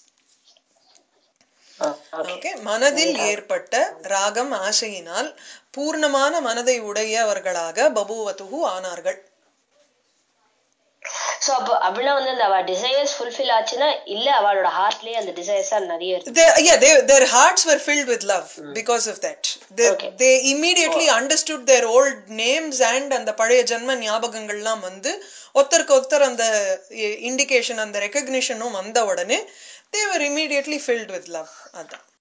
ஓகே ஓகே மனதில் ஏற்பட்ட ராகம் ஆசையினால் பூர்ணமான மனதை உடையவர்களாக பபுவதுகு ஆனார்கள் சோ அப்போ அப்படின்னா வந்து அந்த அவ டிசைர்ஸ் ஃபுல்ஃபில் ஆச்சுன்னா இல்ல அவளோட ஹார்ட்லயே அந்த டிசைர்ஸா நிறைய இருக்கு they, yeah, they, their hearts were filled with love because of that. They, Okay. they immediately understood their old names and அந்த பழைய ஜென்ம ஞாபகங்கள்லாம் வந்து ஒருத்தருக்கு ஒருத்தர் அந்த இண்டிகேஷன் அந்த ரெக்கக்னிஷனும் வந்த உடனே they were immediately filled with love அதான்